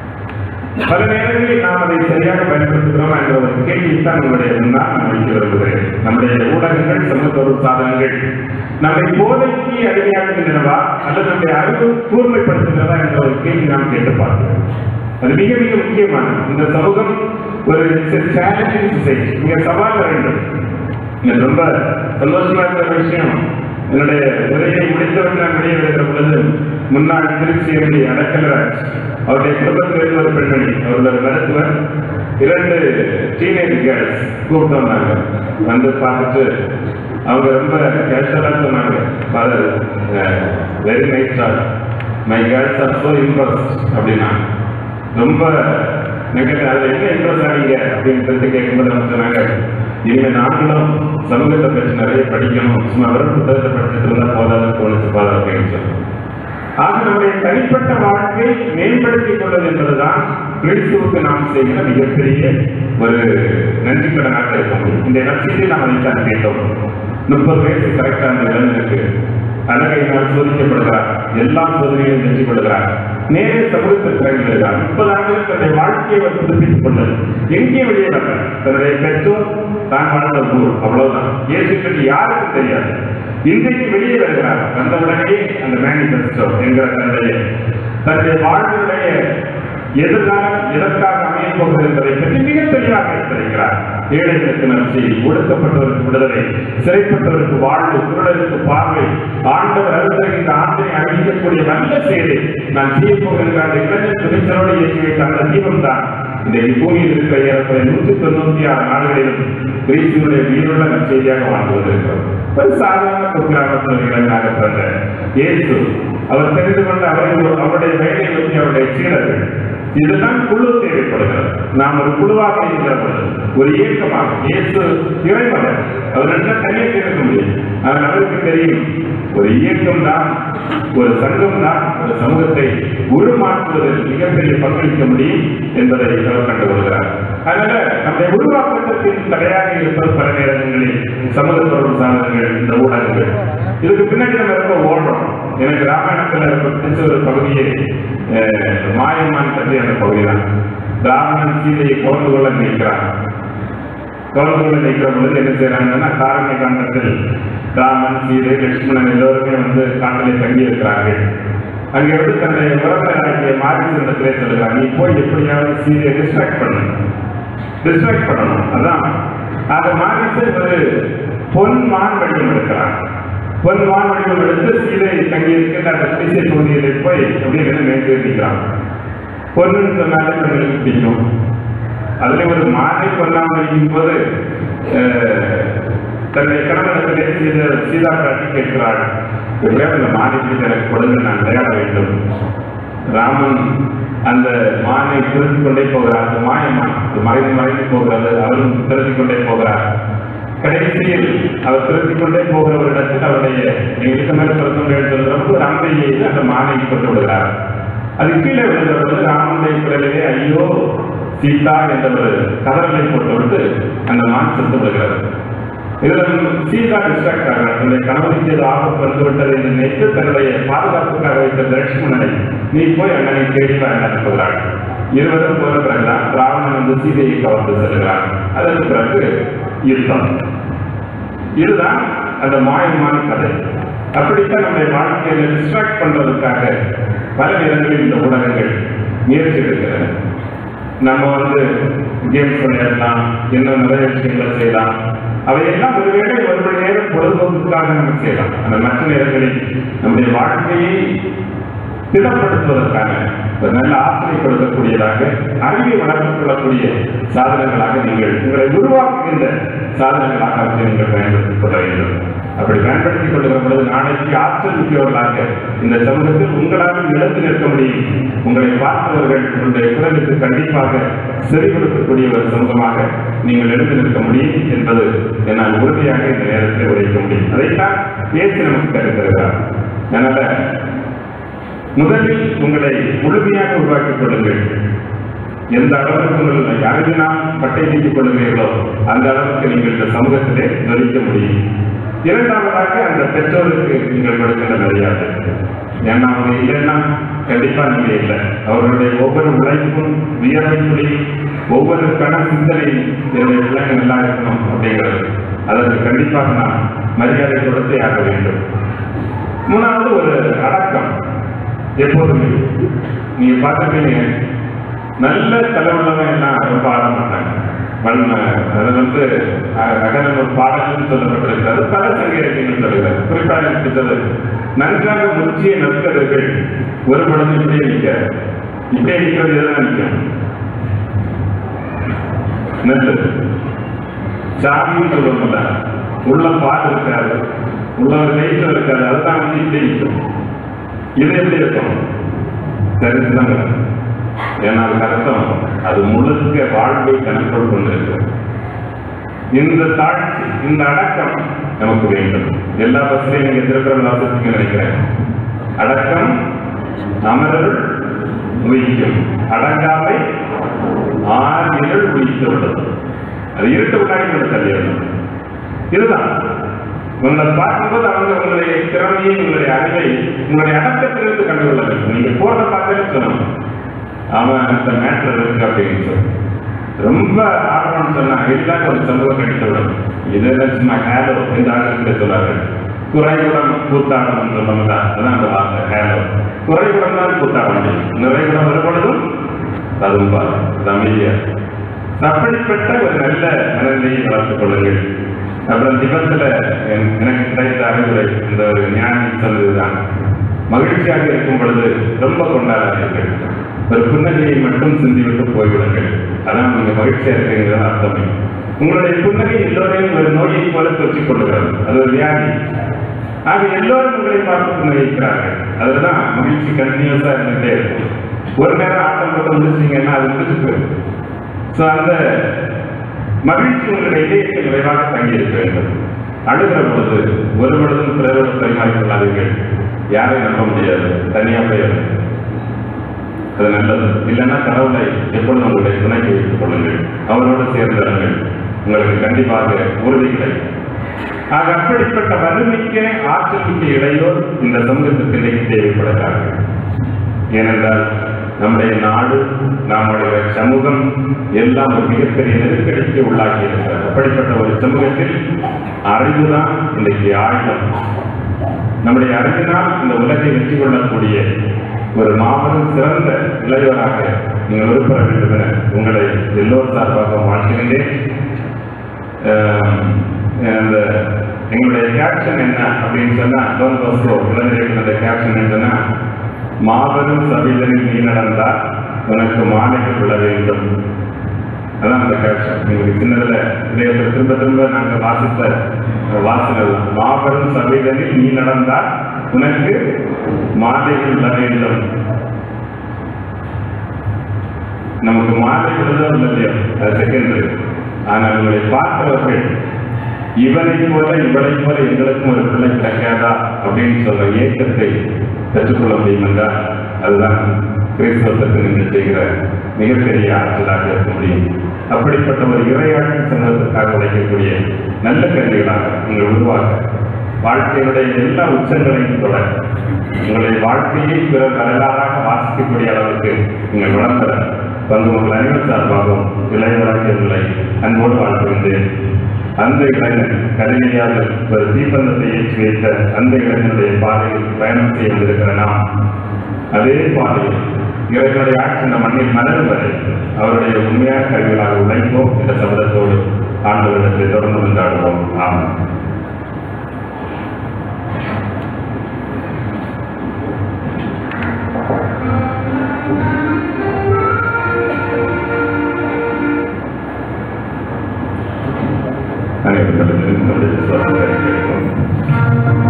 பல நேரங்களில் நாம் அதை சரியாக பயன்படுத்துகிறோம் என்ற ஒரு கேள்வித்தான் உங்களுடைய முன்னால் நான் வைக்க விரும்புகிறேன் நம்முடைய ஊடகங்கள் சமூக தொடர்பு சாதனங்கள் நம்மை போதைக்கு அடிமையாக்குகின்றனவா அல்லது நம்முடைய அறிவு கூர்மைப்படுத்துகிறதா என்ற ஒரு கேள்வி நாம் கேட்டு பார்க்கிறோம் அது மிக மிக முக்கியமானது இந்த சமூகம் ஒரு சேலஞ்சிங் சொசைட்டி மிக சவால் வேண்டும் எனக்கு ரொம்ப சந்தோஷமா இருக்கிற விஷயம் என்னுடைய உரையை முடித்தவுடன் நான் வெளியே வருகிற பொழுது முன்னாள் திருச்சி எம்பி அடக்கலராஜ் அவருடைய குடும்பத்தில் இருந்து ஒரு பெண்மணி அவருடைய மருத்துவர் இரண்டு டீனேஜ் கேர்ள்ஸ் கூப்பிட்டு வந்தாங்க வந்து பார்த்துட்டு அவங்க ரொம்ப கேஷுவலாக சொன்னாங்க father very nice talk my girls are so impressed அப்படின்னா ரொம்ப எனக்கு அதில் என்ன இன்ட்ரெஸ்ட் ஆனீங்க அப்படின்னு சொல்லிட்டு கேட்கும்போது அவங்க சொன்னாங்க இனிமே நாங்களும் சமூகத்தை பற்றி நிறைய படிக்கணும் சும்மா வெறும் புத்தகத்தை படிச்சுட்டு இருந்தா போதாதுன்னு தோணுச்சு பாதா அப்படின்னு சொல்லி ஆக நம்முடைய தனிப்பட்ட வாழ்க்கை மேம்படுத்திக் கொள்வது என்பதுதான் கிறிஸ்துவுக்கு நாம் செய்கிற மிகப்பெரிய ஒரு நன்றி கடனாக இருக்க முடியும் இந்த நட்சத்திரம் நாம் அதைத்தான் கேட்டோம் முப்பது வயசு கரெக்டா அந்த இளைஞனுக்கு அழகையினால் சோதிக்கப்படுகிறார் எல்லா சோதனையும் வெற்றி கொள்கிறார் நேரே சமூகத்தில் பிறகுகிறார் முப்பது ஆண்டுகள் தன்னுடைய வாழ்க்கையை அவர் புதுப்பித்துக் கொண்டது எங்கே வெளியே வந்தார் தன்னுடைய பெற்றோர் தான் வாழ்ந்த ஊர் அவ்வளவுதான் இயேசு பற்றி யாருக்கும் தெரியாது இன்றைக்கு வெளியே வருகிறார் வந்த உடனே அந்த மேனிபெஸ்டோ என்கிற தன்னுடைய தன்னுடைய வாழ்வினுடைய எதிர்காலம் எதற்காக அமையப் போகிறது என்பதை பற்றி மிக தெளிவாக எடுத்திருக்கிறார் ஏழைகளுக்கு நன்றி ஒடுக்கப்பட்டவருக்கு விடுதலை சிறைப்பட்டவருக்கு வாழ்வு குருடருக்கு பார்வை ஆண்டவர் அருந்தகின்ற ஆண்டை அறிவிக்கக்கூடிய நல்ல செயலை நான் செய்ய போகின்ற அந்த இளைஞர் துணிச்சலோடு ஏற்றி வைத்த அந்த தீபம் தான் இந்த பூமியில் இருக்கிற ஏறக்குறைய நூற்றி தொண்ணூத்தி ஆறு நாடுகளிலும் கிறிஸ்துவனுடைய உயிருள்ள நற்செய்தியாக வாழ்ந்து கொண்டிருக்கிறோம் ஒரு சாதாரண குக்கிராமத்தில் இளைஞராக பிறந்த இயேசு அவர் தெரிந்து கொண்ட அவரை அவருடைய வேலை பற்றி அவருடைய சீடர்கள் இதுதான் குழு தேவைப்படுகிறது நாம் ஒரு குழுவாக இருக்கிற பொழுது ஒரு இயக்கமாக இயேசு இறைமகன் அவர் என்ன தனியாக சேர்க்க முடியும் ஆனால் அவருக்கு தெரியும் ஒரு இயக்கம் தான் ஒரு சங்கம் தான் ஒரு சமூகத்தை உருமாற்றுவதில் மிகப்பெரிய பங்களிக்க முடியும் என்பதை அவர் கண்டுகொள்கிறார் அதனால நம்முடைய உருவாக்கத்திற்கு தடையாக இருப்பது பல நேரங்களில் சமூக தொடர்பு சாதனங்கள் இந்த ஊடகங்கள் இதுக்கு பின்னாடி நம்ம ரொம்ப ஓடுறோம் எனக்கு ராமாயணத்தில் ரொம்ப பிடிச்ச ஒரு பகுதியை அஹ், மாயம்மான் பற்றி அந்த பகுதி தான் ராவணன் சீதையை கவர்ந்து கொள்ள நிற்கிறான் கவர்ந்து கொள்ள நிற்கிற பொழுது என்ன செய்யறாங்கன்னா காரண்ய காண்டத்தில் ராமன் சீதை லட்சுமணன் எல்லோருமே வந்து காட்டிலே தங்கி இருக்கிறார்கள் அங்கே வந்து தன்னுடைய உறவினராகிய மாரிசனிடத்திலே சொல்லுகிறார் நீ போய் எப்படியாவது சீதையை டிஸ்ட்ராக்ட் பண்ணணும் டிஸ்ட்ராக்ட் பண்ணணும் அதான் ஆக மாரிசன் ஒரு பொன் மான் வடிவம் எடுக்கிறான் பொன் மான் வடிவம் எடுத்து சீதை தங்கி இருக்கின்ற அந்த குடிசை பகுதியிலே போய் அப்படியே மேய்ச்சி நிற்கிறான் பொண்ணுன்னு சொன்னாலே பெண்களுக்கு பிடிக்கும் அதுல ஒரு மானை கொல்லாமல் இருக்கும் போது அஹ், தன்னுடைய கணவனத்திலே சீதா சீதா பிராட்டி கேட்கிறாள் எப்படியாவது இந்த மானை பிடித்து எனக்கு கொடுங்க நான் விளையாட வேண்டும் ராமன் அந்த மானை திருத்திக் கொண்டே போகிறார் அந்த மாயமான் அது மறைந்து மறைந்து போகிறது அவரும் திருத்திக் கொண்டே போகிறார் கடைசியில் அவர் திருத்திக் கொண்டே போகிற ஒரு இடத்தில் அவருடைய எங்களுக்கு மேல பிறந்தவர்கள் சொல்றப்ப ஒரு அம்பையை அந்த மானை கொண்டு விடுகிறார் அது கீழே விழுந்த பொழுது ராமனுடைய குரலிலே ஐயோ சீதா என்ற ஒரு கதறலை போட்டுவிட்டு அந்த மான் செத்து விடுகிறது இதுல சீதா டிஸ்ட்ராக்ட் ஆகிறார் தன்னுடைய கணவனுக்கு ஏதோ ஆபத்து வந்து விட்டது என்று நினைத்து தன்னுடைய பாதுகாப்புக்காக வைத்த லட்சுமணனை நீ போய் அண்ணனை தேடி வா என்று அனுப்புகிறாள் இருவரும் போன பிறகுதான் ராவணன் வந்து சீதையை கவர்ந்து செல்கிறான் அதற்கு பிறகு யுத்தம் இதுதான் அந்த மாயமான கதை அப்படித்தான் நம்முடைய வாழ்க்கையில டிஸ்ட்ராக்ட் பண்றதுக்காக பல நேரங்களில் இந்த ஊடகங்கள் முயற்சி எடுக்கிறது நம்ம வந்து கேம்ஸ் விளையாடலாம் இன்னும் நிறைய விஷயங்களை செய்யலாம் அவையெல்லாம் ஒருவேளை ஒரு மணி நேரம் பொழுதுபோக்குக்காக நம்ம செய்யலாம் அந்த மற்ற நேரங்களில் நம்முடைய வாழ்க்கையை திடப்படுத்துவதற்கான ஒரு நல்ல ஆற்றலை கொடுக்கக்கூடியதாக அறிவை வளர்த்துக் கொள்ளக்கூடிய சாதனங்களாக நீங்கள் உங்களை உருவாக்குகின்ற சாதனங்களாக அவற்றை நீங்கள் பயன்படுத்திக் கொள்ள வேண்டும் அப்படி பயன்படுத்திக் கொள்கிற பொழுது நாளைக்கு ஆற்றல் மிக்கவர்களாக இந்த சமூகத்தில் உங்களால் நிலத்து நிற்க முடியும் உங்களை பார்த்தவர்கள் உங்களுடைய குரலுக்கு கண்டிப்பாக செறி கொடுக்கக்கூடிய ஒரு சமூகமாக நீங்கள் எழுந்து நிற்க முடியும் என்பது என்னால் உறுதியாக இந்த நேரத்தில் உரைக்க முடியும் அதைத்தான் பேசி நமக்கு கருத்துகிறார் அதனால முதலில் உங்களை முழுமையாக உருவாக்கிக் கொள்ளுங்கள் எந்த அளவுக்கு உங்களை அறிவினால் பட்டை தீட்டிக் கொள்ளுகிறீர்களோ அந்த அளவுக்கு நீங்கள் இந்த சமூகத்திலே ஜொலிக்க முடியும் இரண்டாவதாக அந்த பெற்றோருக்கு நீங்கள் கொடுக்கின்ற மரியாதை ஏன்னா அவங்க இல்லைன்னா கண்டிப்பா நீங்க இல்லை அவர்களுடைய ஒவ்வொரு உழைப்பும் வியர்வைக்குள்ளையும் ஒவ்வொரு கன சிந்தனையும் என்னுடைய பிள்ளைங்க நல்லா இருக்கணும் அப்படிங்கிறது அதற்கு கண்டிப்பாக நான் மரியாதை கொடுத்தே ஆக வேண்டும் மூணாவது ஒரு அடக்கம் எப்போதுமே நீங்க பார்த்துட்டீங்க நல்ல தலைவர்களவன் எல்லாம் ரொம்ப ஆட மாட்டாங்க வல்ல அது வந்து அ- அகலன் ஒரு பாடல்னு சொல்லப்பட்டிருக்கிறது பல சங்கீதங்கள் சொல்லுகிறார் குறிப்பாக எனக்கு பிடிச்சது நன்றாக முற்றிய நற்கதர்கள் ஒரு பொழுது இப்படியே நிற்காது இப்படியே நிற்கிறது எதுதான் நிற்கும் நல்லது சாமின்னு சொல்லுவோம்ல உள்ள பால் இருக்காது உள்ள ஒரு லைட்டும் இருக்காது அதுதான் வந்து இப்படி நிற்கும் இது எப்படி இருக்கும் தெரிஞ்சுதாங்க ஏன்னா அதுக்கு அர்த்தம் அது முழுக்க வாழ்வை கணக்கோடு கொண்டிருக்கிறது இந்த தாட்சி இந்த அடக்கம் நமக்கு வேண்டும் எல்லா பஸ்லையும் நீங்க திருக்குறள் வாசிச்சுங்க நினைக்கிறேன் அடக்கம் அமரர் உயிக்கும் அடங்காமை ஆறியல் உயித்து விடும் அது இருட்டு விட்டாடி கொண்டு தள்ளிடணும் இதுதான் உங்களை பார்க்கும்போது அவங்க உங்களுடைய திறமையை உங்களுடைய அறிவை உங்களுடைய அடக்கத்திலிருந்து கண்டுகொள்ள வேண்டும் நீங்க போறத பார்த்தாலே சொல்லணும் அவன் இந்த மேட்டர் இருக்கு அப்படின்னு சொல்லி ரொம்ப ஆர்வம்னு சொன்னா எல்லாம் ஒரு சமூகம் கிடைத்து விடும் இது சும்மா ஹேலோ இந்த ஆட்சியில் சொல்லார்கள் குறைகுடம் கூத்தாடம் சொல்லணும்ல அதான் அந்த வார்த்தை ஹேலோ குறைகுடம் தான் கூத்தாட முடியும் நிறைகுடம் வரும்பொழுதும் ததும்பா அமைதியா அப்படிப்பட்ட ஒரு நல்ல மனநிலையை வளர்த்துக் கொள்ளுங்கள் அப்புறம் திபத்துல என்- எனக்கு கிடைத்த அறிவுரை இந்த ஒரு ஞானி சொன்னதுதான் மகிழ்ச்சியாக இருக்கும் பொழுது ரொம்ப கொண்டாடாதீர்கள் ஒரு புன்னகையை மட்டும் சிந்திவிட்டு போய்விடுங்கள் அதான் நீங்க மகிழ்ச்சியா இருக்கீங்கிறது அர்த்தமே உங்களுடைய புன்னகை எல்லோரையும் ஒரு நோயை போல தொற்றிக் கொள்ளுகிறது அது ஒரு வியாதி ஆக எல்லோரும் உங்களை பார்த்து புன்னகைக்கிறார்கள் அதுதான் மகிழ்ச்சி கண்டினியூஸா இருந்துட்டே இருக்கும் ஒரு நேரம் ஆட்டம் போட்டு முடிச்சிட்டீங்கன்னா அது முடிச்சு போயிடும் ஸோ அந்த மகிழ்ச்சி உங்களுடைய இதயத்தில் விரைவாக தங்கி இருக்க வேண்டும் அழுகிற பொழுது ஒரு பொழுதும் பிறரோடு பரிமாறிக்கொள்ளாதீர்கள் யாரையும் நம்ப முடியாது தனியா போயிடும் அது நல்லது இல்லைன்னா கடவுளை எப்பொழுதும் உங்களுடைய துணைக்கு வைத்துக் கொள்ளுங்கள் அவரோடு சேர்ந்திருங்கள் உங்களுக்கு கண்டிப்பாக உறுதி கிடைக்கும் ஆக அப்படிப்பட்ட வறுமைக்க ஆற்றல் மிக்க இடையோர் இந்த சமூகத்துக்கு இன்றைக்கு தேவைப்படுகிறார்கள் ஏனென்றால் நம்முடைய நாடு நம்முடைய சமூகம் எல்லாம் ஒரு மிகப்பெரிய நெருக்கடிக்கு உள்ளாகி இருக்கிறது அப்படிப்பட்ட ஒரு சமூகத்தில் அறிவுதான் இன்றைக்கு ஆயுதம் நம்முடைய அறிவினால் இந்த உலகை வெற்றி கொள்ளக்கூடிய ஒரு மாபெரும் சிறந்த இளையோராக நீங்கள் உருப்பெற வேண்டும் என உங்களை எல்லோர் சார்பாக வாழ்த்துகின்றேன் ஆஹ் அந்த எங்களுடைய கேப்ஷன் என்ன அப்படின்னு சொன்னா டோன் பாஸ்கோ இளைஞர்களுடைய கேப்ஷன் என்னன்னா மாபெரும் சபைதனில் நீ நடந்தால் உனக்கு மாலைகள் விழ வேண்டும் அதான் அந்த கேப்ஷன் எங்களுக்கு சின்னதுல இதயத்தில் திரும்ப திரும்ப நாங்கள் வாசித்த வாசனை மாபெரும் சபைதனில் நீ நடந்தால் உனக்கு மாலைகள் விழ வேண்டும் நமக்கு மாலை விழுதோ இல்லையோ அது செகண்டரி ஆனால் உங்களை பார்த்தவர்கள் இவனை போல இவளை போல எங்களுக்கும் ஒரு பிள்ளை கிடைக்காதா அப்படின்னு சொல்ற ஏக்கத்தை பெற்றுக்கொள்ள முடியும் என்றால் அதுதான் கிறிஸ்தவத்துக்கு நீங்கள் செய்கிற மிகப்பெரிய ஆற்றலாக இருக்க முடியும் அப்படிப்பட்ட ஒரு இறையாட்சி சமூகத்திற்காக உழைக்கக்கூடிய நல்ல கருவிகளாக நீங்கள் உருவாக்க வாழ்க்கையுடைய எல்லா உச்சங்களையும் தொட உங்களுடைய வாழ்க்கையை பிறர் வரலாறாக வாசிக்கக்கூடிய அளவுக்கு நீங்கள் வளர்ந்த பங்கு உங்கள் அனைவர் சார்பாகவும் இளைய வழக்கங்களை அன்போடு வாழ்த்துகின்றேன் அந்த இளைஞன் கருணையாக ஒரு தீப்பந்தத்தை ஏற்றி வைத்த அந்த இளைஞனுடைய பாதையில் பயணம் செய்ய வந்திருக்கிற நாம் அதே பாதையில் இறைவனுடைய ஆட்சி இந்த மண்ணில் மலர் வரை அவருடைய உண்மையான கருவிகளாக உழைப்போம் என்ற சபதத்தோடு ஆண்டவரிடத்தை தொடர்ந்து கொண்டாடுவோம் ஆமாம் அனைவர்களும் நம்முடைய விசுவாசத்தை கேட்போம்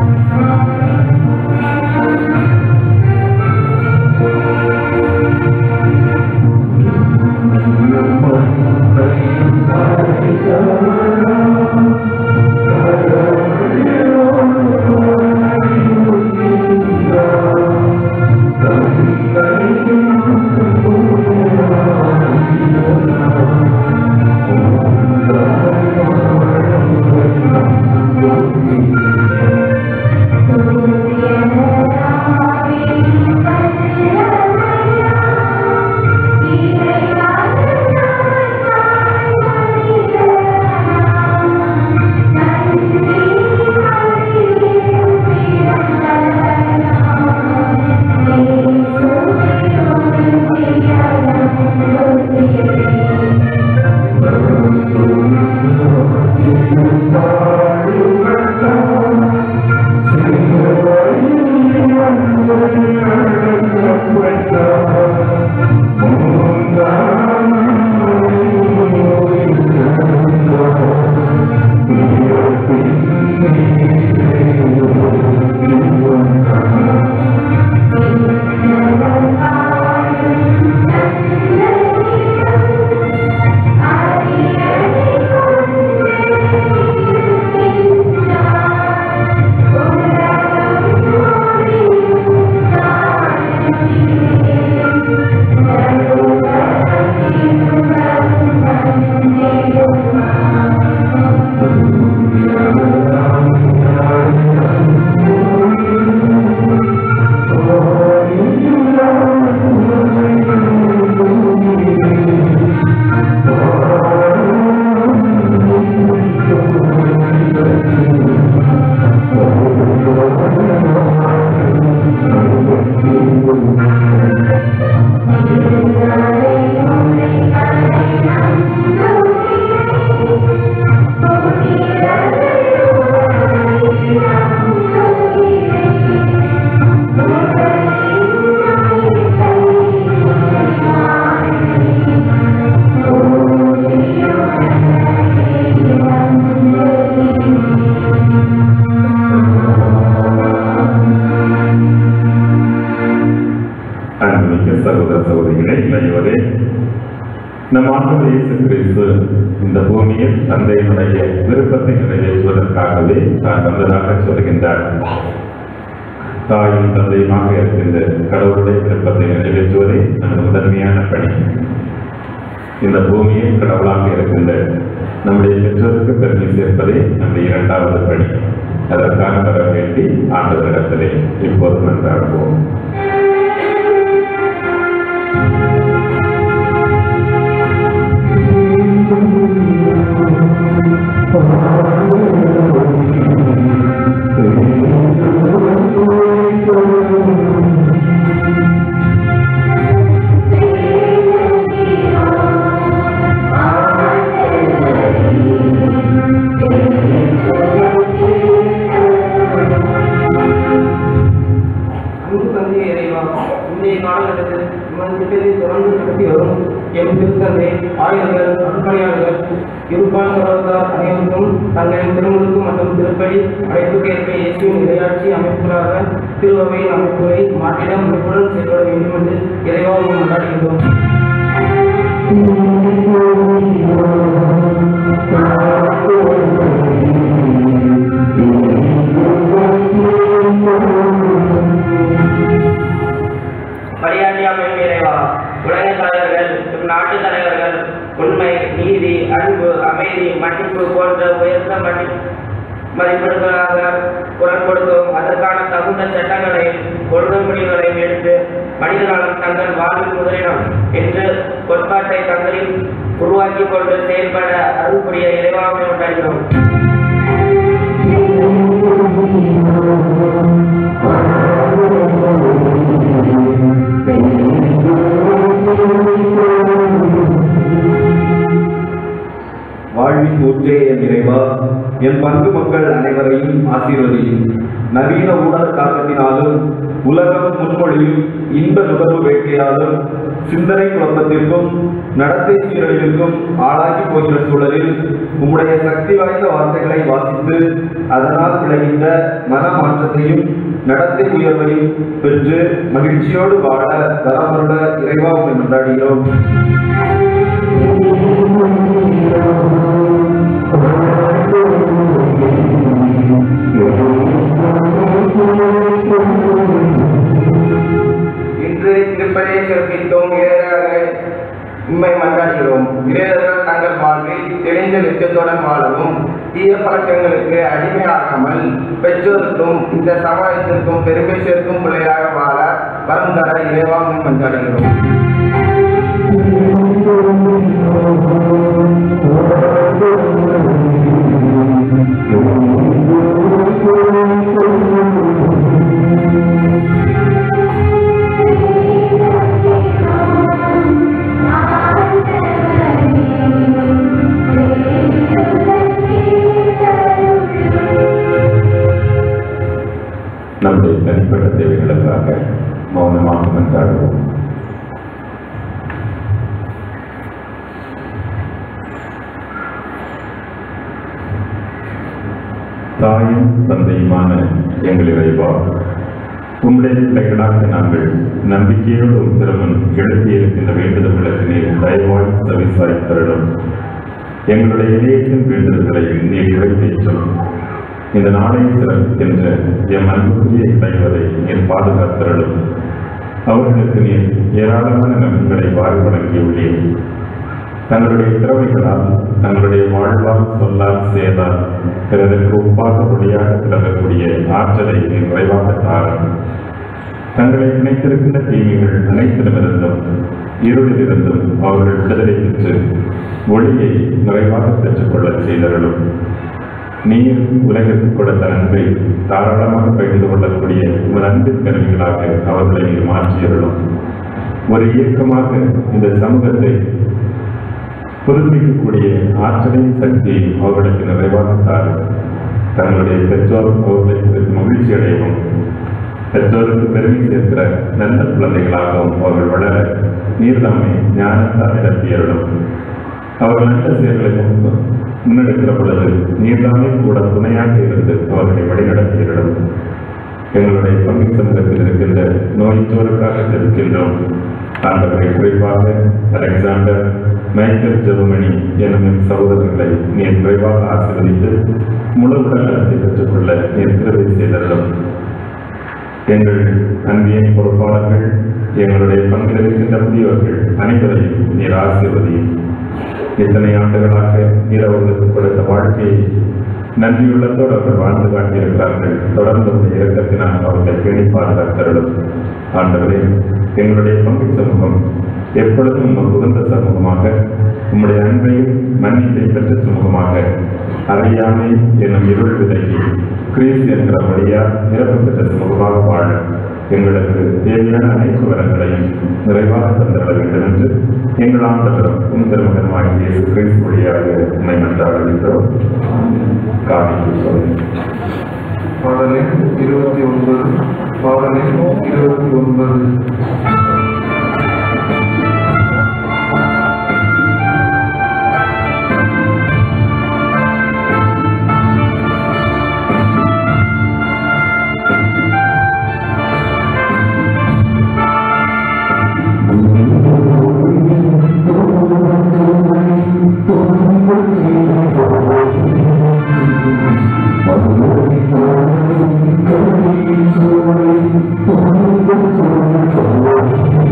அன்புமிக்க சகோதர சகோதரிகளே இளையோரே நம் ஆண்டவர் இயேசு கிறிஸ்து இந்த பூமியில் தந்தையினுடைய விருப்பத்தை நிறைவேற்றுவதற்காகவே தான் வந்ததாக சொல்கின்றார் தாயும் தந்தையுமாக இருக்கின்ற கடவுளுடைய விருப்பத்தை நிறைவேற்றுவதே நமது முதன்மையான பணி இந்த பூமியில் கடவுளாக இருக்கின்ற நம்முடைய பெற்றோருக்கு பெருமை சேர்ப்பதே நம்முடைய இரண்டாவது பணி அதற்காக வர வேண்டி ஆண்டவரிடத்திலே இப்போது மன்றாடுவோம் அன்பு தந்தை இறைவா இன்றைய காலகட்டத்தில் உமது திட்டத்தை தொடர்ந்து நடத்தி வரும் எம் திருத்தந்தை ஆயர்கள் அன்பணியாளர்கள் இருப்பால் சகோதரர் அனைவருக்கும் தங்களின் திருமுழுக்கு மற்றும் திருப்படி அழைப்புக்கேற்ப இயேசுவின் இரையாட்சி அமைப்புகளாக திருவவையின் அமைப்புகளை மாற்றிட முனைப்புடன் செயல்பட வேண்டும் என்று இறைவா உங்களை கொண்டாடுகின்றோம் Thank you. கொடுத்தும் அதற்கான தகுந்த சட்டங்களையும் ஒழுங்குமுறைகளையும் எடுத்து மனிதர்களும் தங்கள் வாழ்வில் முதலிடம் என்று கோட்பாட்டை தங்களில் உருவாக்கிக் கொண்டு செயல்பட அருள்புரிய இறைவாமை உண்டாகிறோம் வாழ்வின் ஊற்றே என் இறைவா என் பங்கு மக்கள் அனைவரையும் ஆசீர்வதியும் நவீன ஊடக தாக்கத்தினாலும் உலகம் முன்மொழியும் இன்ப நுகர்வு வேட்கையாலும் சிந்தனை குழப்பத்திற்கும் நடத்தை சீரழிவிற்கும் ஆளாகி போகிற சூழலில் உம்முடைய சக்தி வாய்ந்த வார்த்தைகளை வாசித்து அதனால் விளைகின்ற மன மாற்றத்தையும் நடத்தை உயர்வையும் பெற்று மகிழ்ச்சியோடு வாழ தரமருட இறைவா உண்மை கொண்டாடுகிறோம் இன்று திருப்பதியை சிறப்பித்தோம் இறைவராக உண்மை மன்றாடுகிறோம் இளைஞர்கள் தங்கள் வாழ்வில் தெளிந்த லட்சத்துடன் வாழவும் தீய பழக்கங்களுக்கு அடிமையாகாமல் பெற்றோருக்கும் இந்த சமுதாயத்திற்கும் பெருமை சேர்க்கும் பிள்ளையாக வாழ வரம் தர இறைவாமை மன்றாடுகிறோம் நம்முடைய தனிப்பட்ட தேவைகளுக்காக மௌனமாக மன்றாடுவோம் தாயும் தந்தையுமான எங்கள் இறைவா உம்முடைய பிள்ளைகளாக நாங்கள் நம்பிக்கையோடு திருமன் எழுப்பியிருக்கின்ற வேண்டுதல்களுக்கு நீர் தயவாய் சவிசாய் தருடம் எங்களுடைய இதயத்தின் வேண்டுதல்களை நீர் நிறைவேற்றும் இந்த நாளை சிறப்பிக்கின்ற எம் அன்புக்குரிய தலைவரை நீர் பாதுகாத்தருளும் அவர்களுக்கு நீர் ஏராளமான நன்மைகளை வாரி வழங்கியுள்ளேன் தங்களுடைய திறமைகளால் தங்களுடைய வாழ்வால் சொல்லால் செயலால் பிறருக்கு ஒப்பாக ஒளியாக திறக்கக்கூடிய ஆற்றலை நீர் நிறைவாக தாரும் தங்களை இணைத்திருக்கின்ற தீமைகள் அனைத்திடமிருந்தும் இருளிலிருந்தும் அவர்கள் விடுதலை பெற்று ஒளியை நிறைவாக பெற்றுக்கொள்ளச் செய்தருளும் நீர் உலகிற்கு கொடுத்த அன்பை தாராளமாக பகிர்ந்து கொள்ளக்கூடிய ஒரு அன்பின் கருவிகளாக அவர்களை நீர் மாற்றியருளும் ஒரு இயக்கமாக இந்த சமூகத்தை புதுப்பிக்கக்கூடிய ஆற்றலையும் சக்தியையும் அவர்களுக்கு நிறைவாக தாரும் தங்களுடைய பெற்றோர் அவர்களை குறித்து மகிழ்ச்சி அடையவும் பெற்றோருக்கு பெருமை சேர்க்கிற நல்ல குழந்தைகளாகவும் அவர்கள் வளர நீர் நம்மை ஞானத்தால் நிரப்பியருளும் அவர்கள் நல்ல செயல்களை முன் முன்னெடுக்கிற பொழுது நீர்தாமே கூட துணையாக இருந்து அவர்களை வழிநடத்தியருளும் எங்களுடைய பங்கு சமூகத்தில் இருக்கின்ற நோய்த்தோருக்காக ஜெபிக்கின்றோம் ஆண்டவரை குறிப்பாக அலெக்சாண்டர் மைக்கேல் ஜெர்மனி எனும் என் சகோதரர்களை நீர் விரைவாக ஆசீர்வதித்து முழு உடல் நலத்தை பெற்றுக்கொள்ள நீர் திருவை செய்தருளும் எங்கள் அன்பியின் பொறுப்பாளர்கள் எங்களுடைய பங்கில் இருக்கின்ற முதியோர்கள் அனைவரையும் நீர் ஆசீர்வதியும் இத்தனை ஆண்டுகளாக நீர் அவர்களுக்கு கொடுத்த வாழ்க்கையை நன்றியுள்ளத்தோடு அவர்கள் வாழ்ந்து காட்டியிருக்கிறார்கள் தொடர்ந்து உடைய இறக்கத்தினால் அவர்களை பேணி பாதுகாத்தருளும் ஆண்டவரே எங்களுடைய பங்கு சமூகம் எப்பொழுதும் உமக்கு உகந்த சமூகமாக உம்முடைய அன்பையும் மன்னிப்பை பெற்ற சமூகமாக அறியாமை என்னும் இருள் விலகி கிரீஸ் என்கிற வழியால் நிரப்பு பெற்ற சமூகமாக வாழ எங்களுக்கு தேவையான அனைத்து வரங்களையும் நிறைவாக தந்திட வேண்டும் என்று எங்கள் ஆண்டவரும் உன் திருமகனுமாகிய இயேசு கிறிஸ்து வழியாக உண்மை நன்றாடுகின்றோம் காணிக்கிறோம் பாடலின் இருபத்தி ஒன்பது பாடலின் இருபத்தி ஒன்பது Thank you.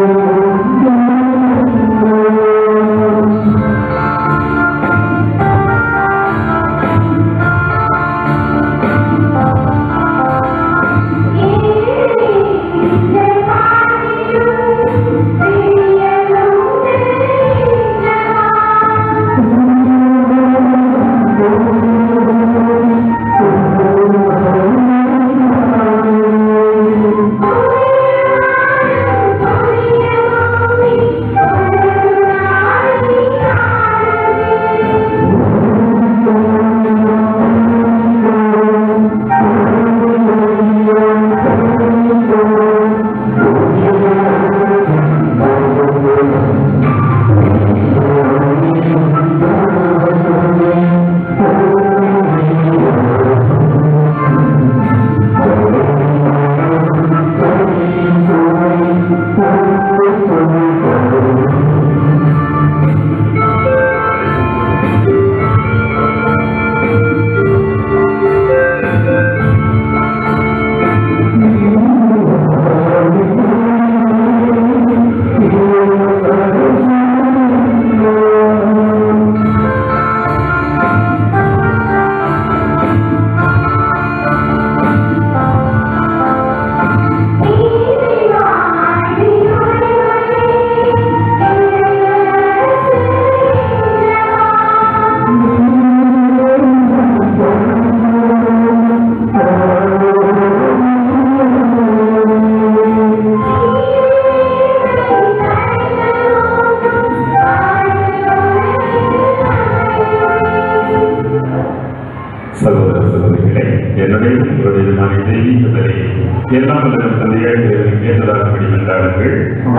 சகோதர சகோதரிகளே என்னுடைய உங்களுடையமான தெய்வீகத்தை எல்லாம் வல்ல தந்தையாய் தேவன் கேட்டதாகபடி வந்தார்கள்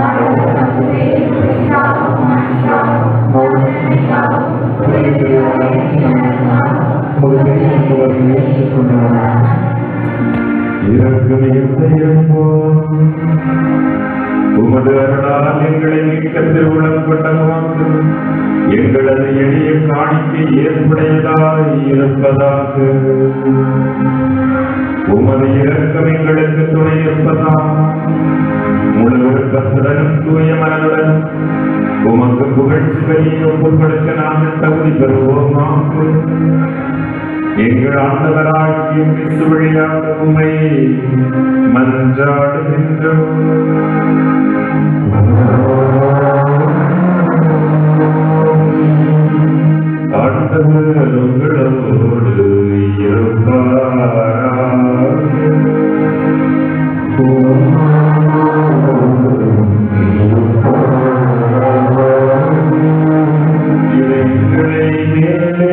இதற்கு மிகுந்த இறப்போம் உமது அருளால் எங்களை மிக்க திருவுளம் கொண்டவாக்கு எங்களது எளிய காணிக்கை ஏற்புடையதாய் இருப்பதாக உமது இரக்கம் எங்களுக்கு துணை இருப்பதா முழு விருப்பத்துடனும் தூய மனதுடன் உமக்கு புகழ்ச்சிகளை ஒப்புக் கொடுக்க நாங்கள் தகுதி பெறுவோமாக எங்கள் ஆண்டவராகிய கிறிஸ்து வழியாக உம்மை மன்றாடுகின்றோம் ஆண்டவர் உங்களோடு இருப்பாராக. இவைகளை மேலே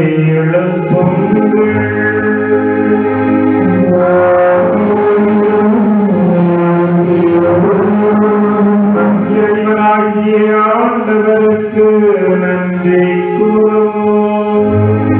எழுப்புங்கள் இறைவனாகிய ஆண்டவருக்கு நன்றி கூறுவோம்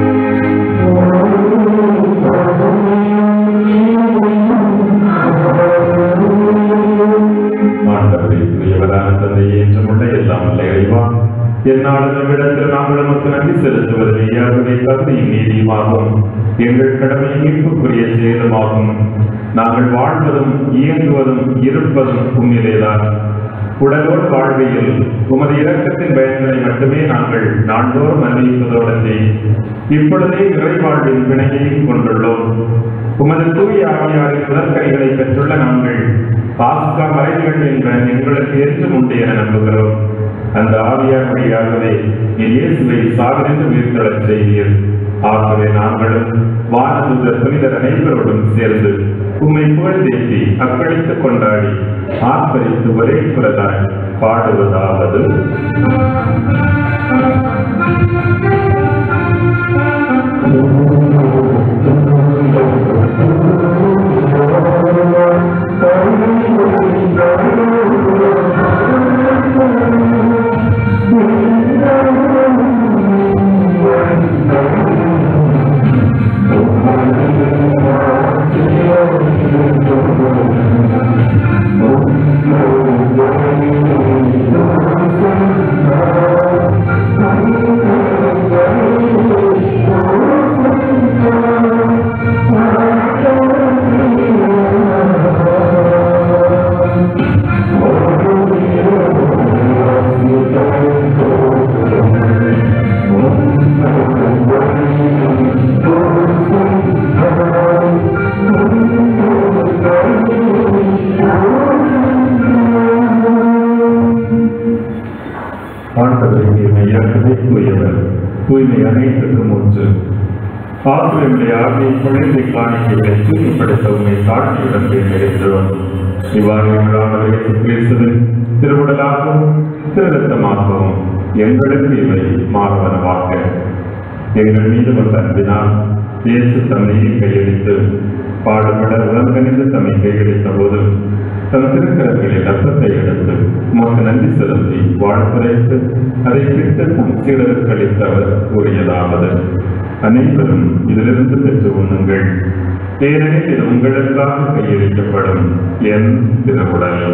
ஆண்டவரை புரியவரான தந்தையே என்றுமுள்ள எல்லாம் இல்லை இறைவா என்னாலும் நம்மிடத்தில் நாங்கள் நமக்கு நன்றி செலுத்துவது மெய்யாகவே தகுதியும் நீதியுமாகும் எங்கள் கடமை மீட்புக்குரிய செயலுமாகும் நாங்கள் வாழ்வதும் இயங்குவதும் இருப்பதும் உண்மையிலேதான் உடலோடு வாழ்வையில் உமது இரக்கத்தின் பயன்களை மட்டுமே நாங்கள் நாள்தோறும் அன்பிப்பதோடன்றி இப்பொழுதே இறை வாழ்வின் பிணையையும் கொண்டுள்ளோம் உமது தூய ஆவியாரின் முதற்கனிகளை பெற்றுள்ள நாங்கள் பாஸ்கா மறைவுகள் என்ற எங்களுக்கு என்றும் உண்டு என நம்புகிறோம் அந்த ஆவியார் வழியாகவே நீர் இயேசுவை சாவிலிருந்து உயிர்த்தெழச் செய்தீர் ஆகவே நாங்களும் வானதூதர் புனிதர் அனைவரோடும் சேர்ந்து உம்மை புகழ்ந்தேத்தி அக்களித்து கொண்டாடி ஆர்ப்பரித்து ஒரே குரலாய் பாடுவதாவது Thank you. ஆண்டவருக்கு மெய்யாகவே தூயவர் தூய்மை அனைத்துக்கும் ஒன்று ஆசிரியருடைய ஆவியை குழந்தை காணிக்கைகளை தூய்மைப்படுத்த உண்மை தாழ்ச்சியுடன் தேர்ந்தெடுக்கிறோம் இவ்வாறு எங்களால் இயேசு கிறிஸ்துவின் திருவுடலாகவும் திருரத்தமாகவும் எங்களுக்கு இவை மாறுவனவாக எங்கள் மீது வந்த அன்பினால் இயேசு தம்மையே கையளித்து பாடுபட உலகணிந்து தம்மை கையளித்த போது தம் திருக்கரங்களில் ரத்தத்தை எடுத்து உமக்கு நன்றி செலுத்தி வாழ்த்துரைத்து அதை பிட்டு தம் சீடருக்கு அளித்தவர் கூறியதாவது அனைவரும் இதிலிருந்து பெற்று உண்ணுங்கள் ஏனெனில் இது உங்களுக்காக கையளிக்கப்படும் என் திருவுடல்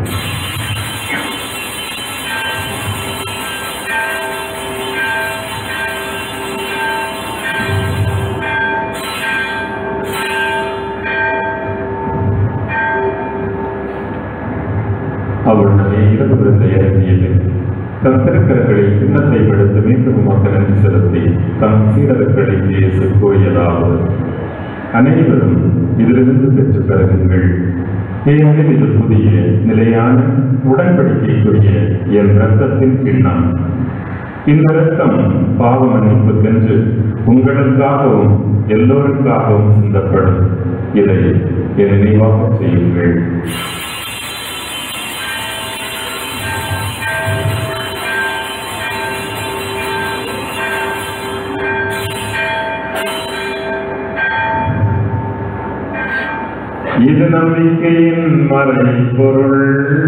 அவளுடைய இரவு விருந்தை இறங்கியது தம் திருக்கரங்களில் கிண்ணத்தை விடுத்து மீண்டும் உமக்கு நன்றி செலுத்தி தம் சீடர்களுக்கு இயேசு கூறியதாவது அனைவரும் இதிலிருந்து பெற்று பெறுங்கள் ஏனெனில் இது புதிய நிலையான உடன்படிக்கைக்குரிய என் இரத்தத்தின் கிண்ணம் இந்த இரத்தம் பாவ மன்னிப்புக்கென்று உங்களுக்காகவும் எல்லோருக்காகவும் சிந்தப்படும் இதை என் நினைவாக செய்யுங்கள் இது நம்பிக்கையின் மறைபொருள்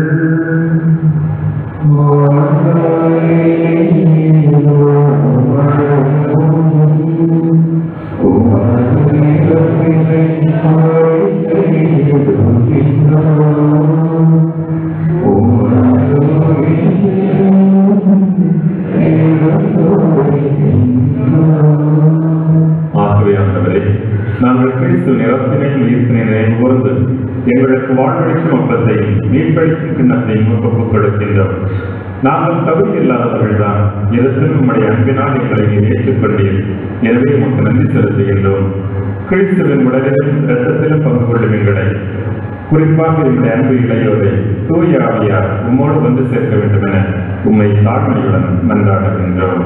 ஆகவே ஆண்டவரே நாங்கள் கிறிஸ்து நிறத்தினையும் ஈர்ப்பினை நினைவுகூர்ந்து எங்களுக்கு வாழ்வழிக்கும் அப்பத்தையும் மீன்பழிக்கும் கிண்ணத்தையும் ஒப்புக் கொடுக்கின்றோம் நாங்கள் தகுதி இல்லாதவர்கள் தான் இடத்தில் உம்முடைய அன்பினால் எங்களை நீர் ஏற்றுக்கொண்டீர் எனவே உமக்கு நன்றி செலுத்துகின்றோம் கிறிஸ்துவின் உடலிலும் இரத்தத்திலும் பங்கு கொள்ளும் எங்களை குறிப்பாக எங்களுடைய அன்பு இளையோரை தூய ஆவியார் உம்மோடு வந்து சேர்க்க வேண்டும் என உம்மை தாழ்மையுடன் மன்றாடுகின்றோம்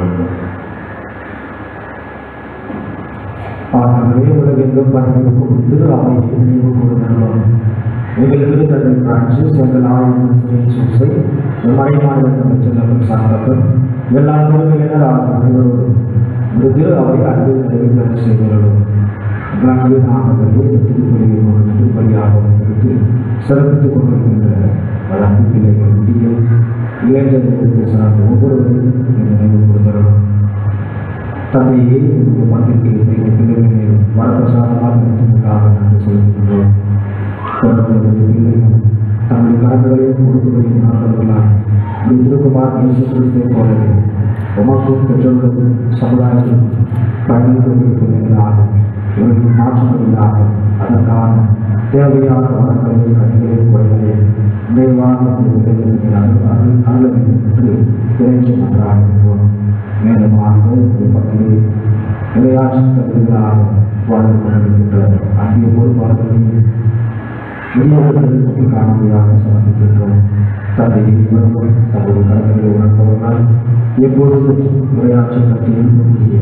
ஆகவே உலகெங்கும் பரவிருக்கும் திரு அவையை நினைவு கூறுகிறோம் எங்கள் திருத்தந்தை பிரான்சிஸ் எங்கள் ஆயுதம் சூசை மறைமாநிலத்தில் செல்லப்பன் சார்ந்தவர் எல்லா குழுவினர் ஆகிய அனைவரோடும் இந்த திரு அவை அன்பில் நிறைவேற்ற செய்கிறோம் அங்கு நாங்களே திருப்பலியை ஒரு திருப்பலியாக வைத்து சிறப்பித்துக் கொண்டிருக்கின்ற பல அன்பு பிள்ளைகள் முடியும் இளைஞர்களுக்கு சார்ந்த ஒவ்வொருவரையும் நினைவு கூறுகிறோம் தந்தையே இந்த மண்ணிற்கு எங்கள் பிள்ளைகளை வரப்பிரசாதமாக நடத்துவதற்காக நன்றி செலுத்துகின்றோம் தொடர்புடைய பிள்ளைகள் தங்களுடைய கரங்களையும் கொடுக்கக்கூடிய நாட்டவர்களால் இந்த திருக்குமார் இயேசு கிறிஸ்துவை போலவே உமக்கும் பெற்றோர்களுக்கும் சமுதாயத்திற்கும் பயணிக்கக்கூடிய பிள்ளைகளாக இவர்களின் மாற்றங்களில்லாக அதற்கான தேவையான வளங்களையும் கனிகளையும் கொடைகளையும் நிறைவாக விளைவிக்கிற அருள் அருளை என்று இறைச்சி மன்றாடுகின்றோம் மேலும் ஆண்டு பத்திலே நிலையாட்சி கருவிகளாக வாழ்ந்து கொண்டிருக்கின்ற அந்நிய பொறுப்பாளர்களையும் வெளியாளர்களுக்கு காணொலியாக சமர்ப்பிக்கின்றோம் தந்தையை இவர்கள் தங்களுடைய கடமைகளை உணர்ந்தவர்களால் எப்பொழுதும் உரையாட்சி கட்டியில் முக்கிய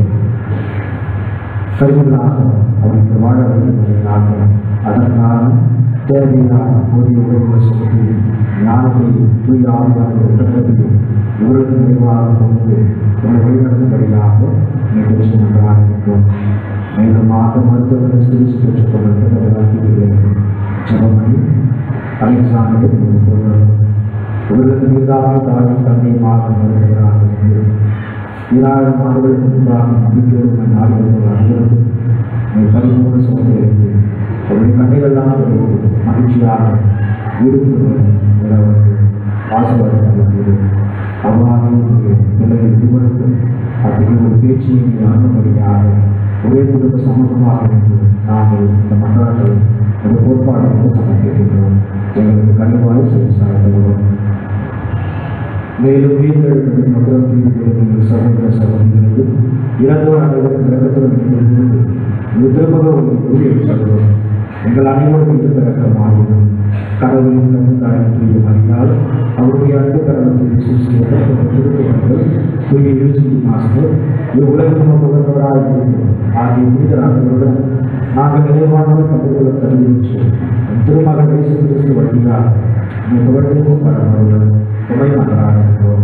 கருவிகளாக அவருக்கு வாழ வைக்கின்றதாக அதற்கான தேவையான போதிய உறவுகளை செலுத்தி ஞானத்தை தூய ஆவியான உடனடியும் இவருக்கு நிறைவாக கொண்டு இவரை வழிநடத்தும்படியாக நிகழ்ச்சி நன்றாக இருக்கும் மேலுமாக மருத்துவர்களை சிகிச்சை பெற்றுக் கொண்டிருக்கிற ஜபமணி அலெக்சாண்டர் இவர்களுக்கு மீதான தாய் தந்தையுமாக வருகிறார்கள் என்று ஈராயிரம் ஆண்டுகளுக்கு முன்பாக நம்பிக்கையோடு நாடுகள் அனைவரும் பதிமூணு சமூகத்திற்கு அவருடைய கண்ணிலெல்லாம் தெரிவித்து மகிழ்ச்சியாக ஈடுபடுவது அவருக்கு ஆசீர்வாதம் அவ்வாறு பிள்ளைகள் இருவருக்கும் அத்தகைய ஒரு பேச்சியை அனுமதியாக ஒரே குடும்ப சமூகமாக இருந்து நாங்கள் இந்த மன்றாட்டை இந்த கோட்பாடுகளுக்கு சமர்ப்பிக்கின்றோம் எங்களுக்கு கண்டிப்பாக செய்து சாய்ந்துள்ளோம் மேலும் வீடுகளுக்கு மக்கள் வீடுகளுக்கு சகோதர சகோதரிகளுக்கு இறந்தோர் அனைவரும் கிரகத்துடன் இணைந்து இது திரும்ப ஒரு ஊழியர் சொல்கிறோம் எங்கள் அனைவரும் இது பிறக்கமாகும் கடவுளின் கண்ணுக்காயம் புரியும் அறிந்தால் அவருடைய அன்பு கரணத்தை சூசியர்கள் திருத்தங்கள் தூய இயேசு மாஸ்டர் இவ்வுலகம் புகழ்ந்தவராக இருக்கிறோம் ஆகிய புனிதராக நாங்கள் நிறைவானவர் கண்டுகொள்ள தருகிறோம் திருமகன் இயேசு கிறிஸ்து வழியாக உங்கள் புகழ்ச்சிக்கும் பரவாயில்லை துணை நகராக இருக்கிறோம்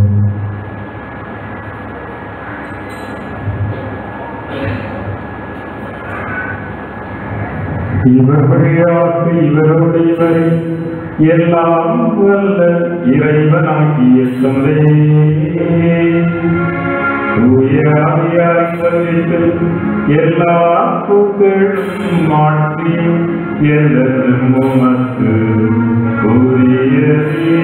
இவர் வழியாக இவரோடு இவரை எல்லாம் வல்ல இறைவனாகிய தந்தை தூய ஆவியாரின் வந்தித்து எல்லா புகழும் மாற்றியும் என்றும் உமக்கு உரியதே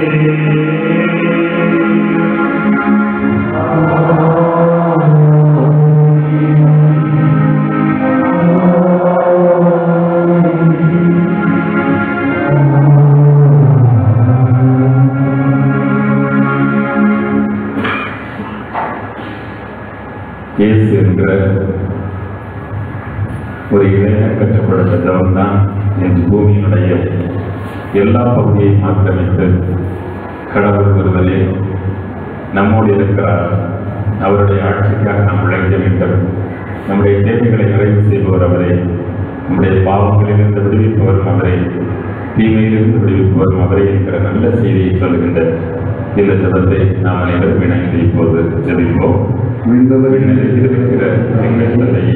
இயேசு என்கிற ஒரு இளைய கற்றுக்கொடுத்தவன் தான் இன்று பூமியினுடைய எல்லா பகுதியையும் ஆக்கிரமித்து கடவுள் ஒருவரே நம்மோடு இருக்கிறார் அவருடைய ஆட்சிக்காக நாம் உழைக்க வேண்டும் நம்முடைய தேவைகளை நிறைவு செய்பவர் அவரே நம்முடைய பாவங்களிலிருந்து விடுவிப்பவரும் அவரே தீமையிலிருந்து விடுவிப்பவரும் அவரே என்கிற நல்ல செய்தியை சொல்கின்ற இந்த ஜபத்தை நாம் அனைவரும் இணைந்து இப்போது ஜெபிப்போம் விண்ணில் இருக்கிற எங்கள் தந்தையே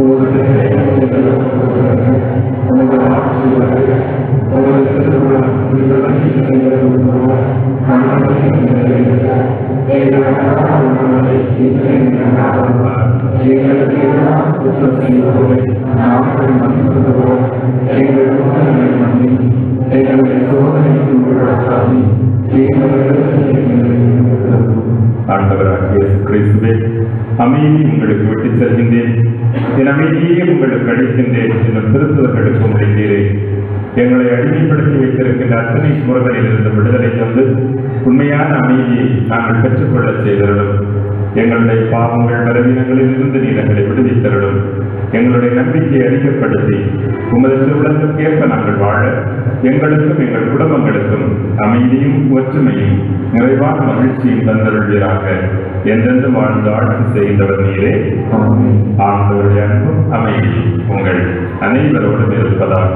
ஆண்டவராகிய இயேசு கிறிஸ்துவே அமைதி உங்களுக்கு விட்டுச் செல்கின்றேன் என் அமைதியை உங்களுக்கு அளிக்கின்றேன் என்னும் திருத்துவர்களுக்கு முடிந்தீரே எங்களை அடிமைப்படுத்தி வைத்திருக்கின்ற அத்தனை முறைகளில் இருந்து விடுதலை தந்து உண்மையான அமைதியை நாங்கள் பெற்றுக்கொள்ளச் செய்தருளும் எங்களுடைய பாவங்கள் பலவீனங்களில் இருந்து நீ எங்களை விடுவித்தருளும் எங்களுடைய நம்பிக்கையை அதிகப்படுத்தி உமது திருவிழத்திற்கேற்ப நாங்கள் வாழ எங்களுக்கும் எங்கள் குடும்பங்களுக்கும் அமைதியும் ஒற்றுமையும் நிறைவான மகிழ்ச்சியும் தந்தருள்வீராக என்றென்று வாழ்ந்து ஆட்சி செய்கின்றவர் நீரே ஆண்டவருடைய அன்பும் அமைதி உங்கள் அனைவரோடும் இருப்பதாக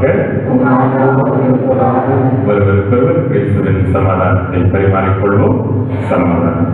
ஒருவருக்கொருவர் கிறிஸ்துவின் சமாதானத்தை பரிமாறிக்கொள்வோம் சமாதானம்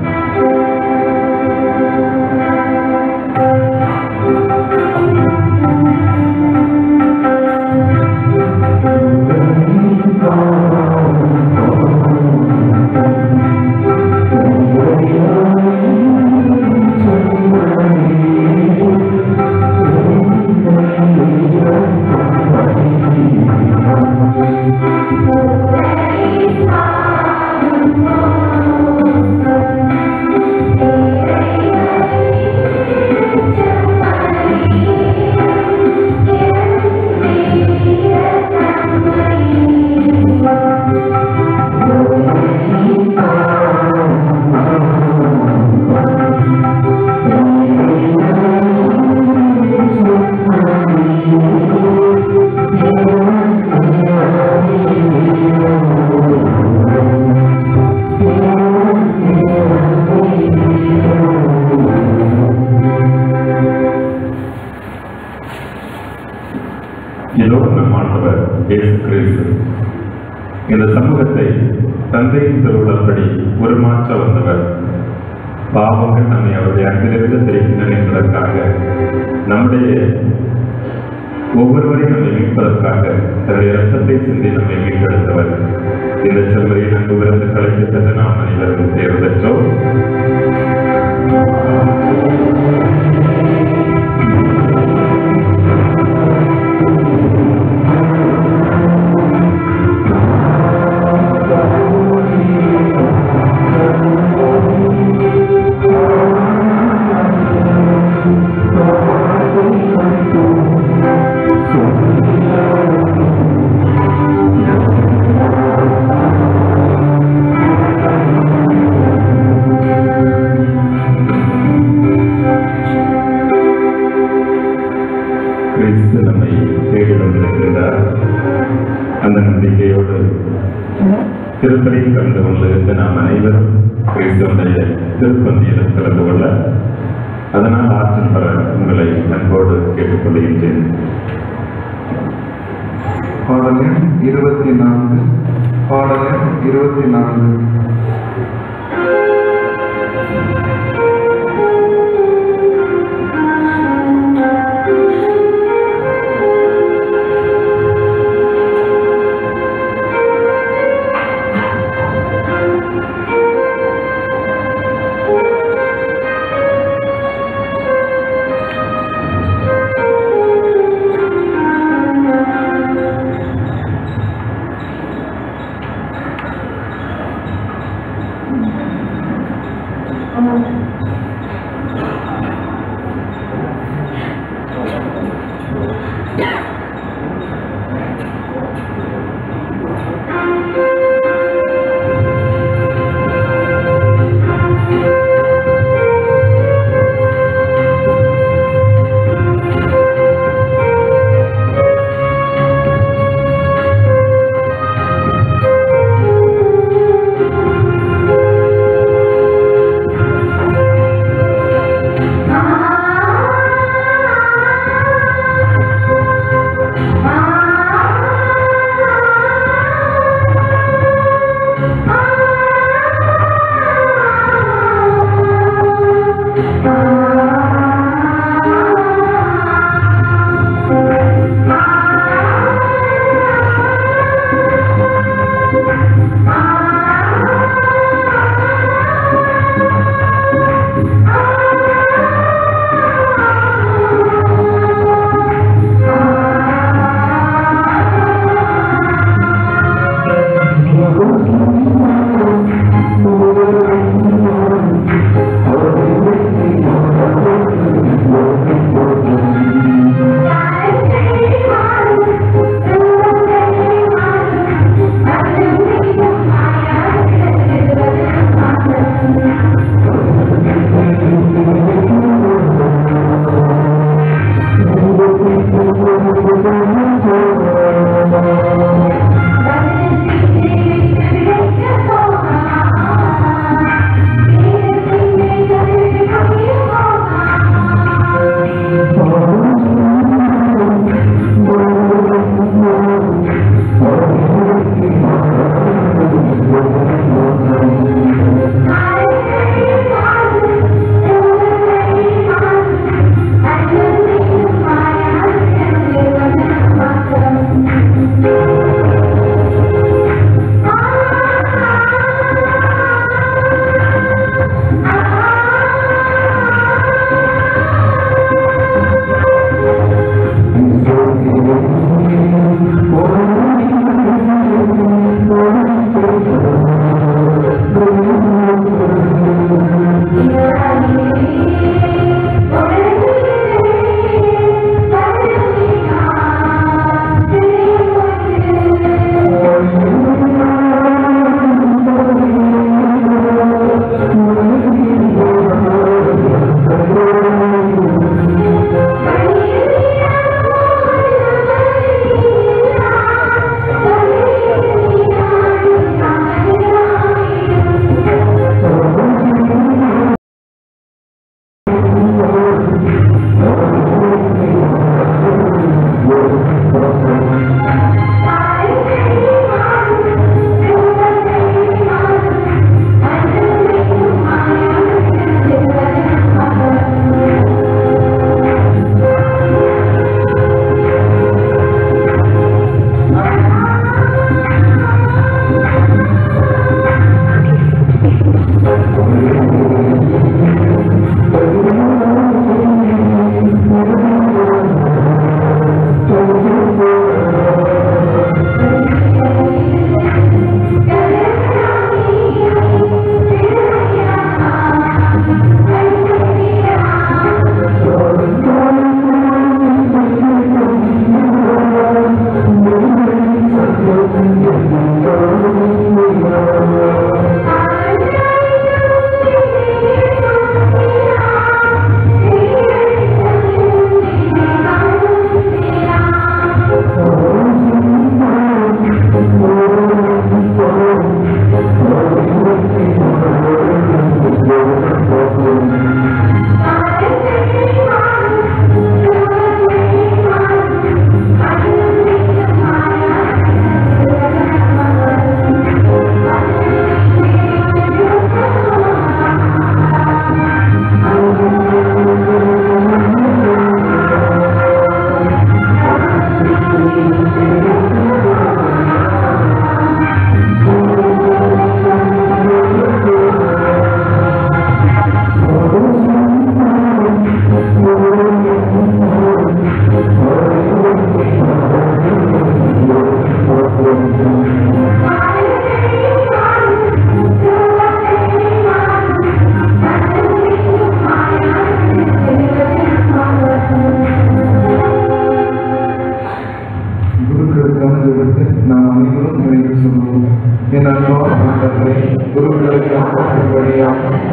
இதோ நம் ஆண்டவர் இயேசு கிறிஸ்து இந்த சமூகத்தை தந்தையின் திருவிழப்படி உருமாற்ற வந்தவர் பாவங்கள் நம்மை அவருடைய அன்பிலிருந்து பிரிக்கின்றன என்பதற்காக நம்முடைய ஒவ்வொருவரையும் நம்மை மீட்பதற்காக தன்னுடைய ரத்தத்தை சிந்தி நம்மை மீட்டெடுத்தவர் இந்த செல்வரை நன்கு விருந்து கலைக்கு பெற்ற நாம் அனைவரும் தேர்வு பெற்றோம் கிறிஸ்து நம்மை தேடி வந்திருக்கின்றார் அந்த நம்பிக்கையோடு திருப்பலியில் கலந்து கொண்டிருந்த நாம் அனைவரும் கிறிஸ்து கிறிஸ்தவனுடைய திருப்பந்தியில் கலந்து கொள்ள அதனால் ஆற்றல் பெற உங்களை அன்போடு கேட்டுக்கொள்கின்றேன் பாடல் எண் இருபத்தி நான்கு பாடல் எண் இருபத்தி நான்கு ஆ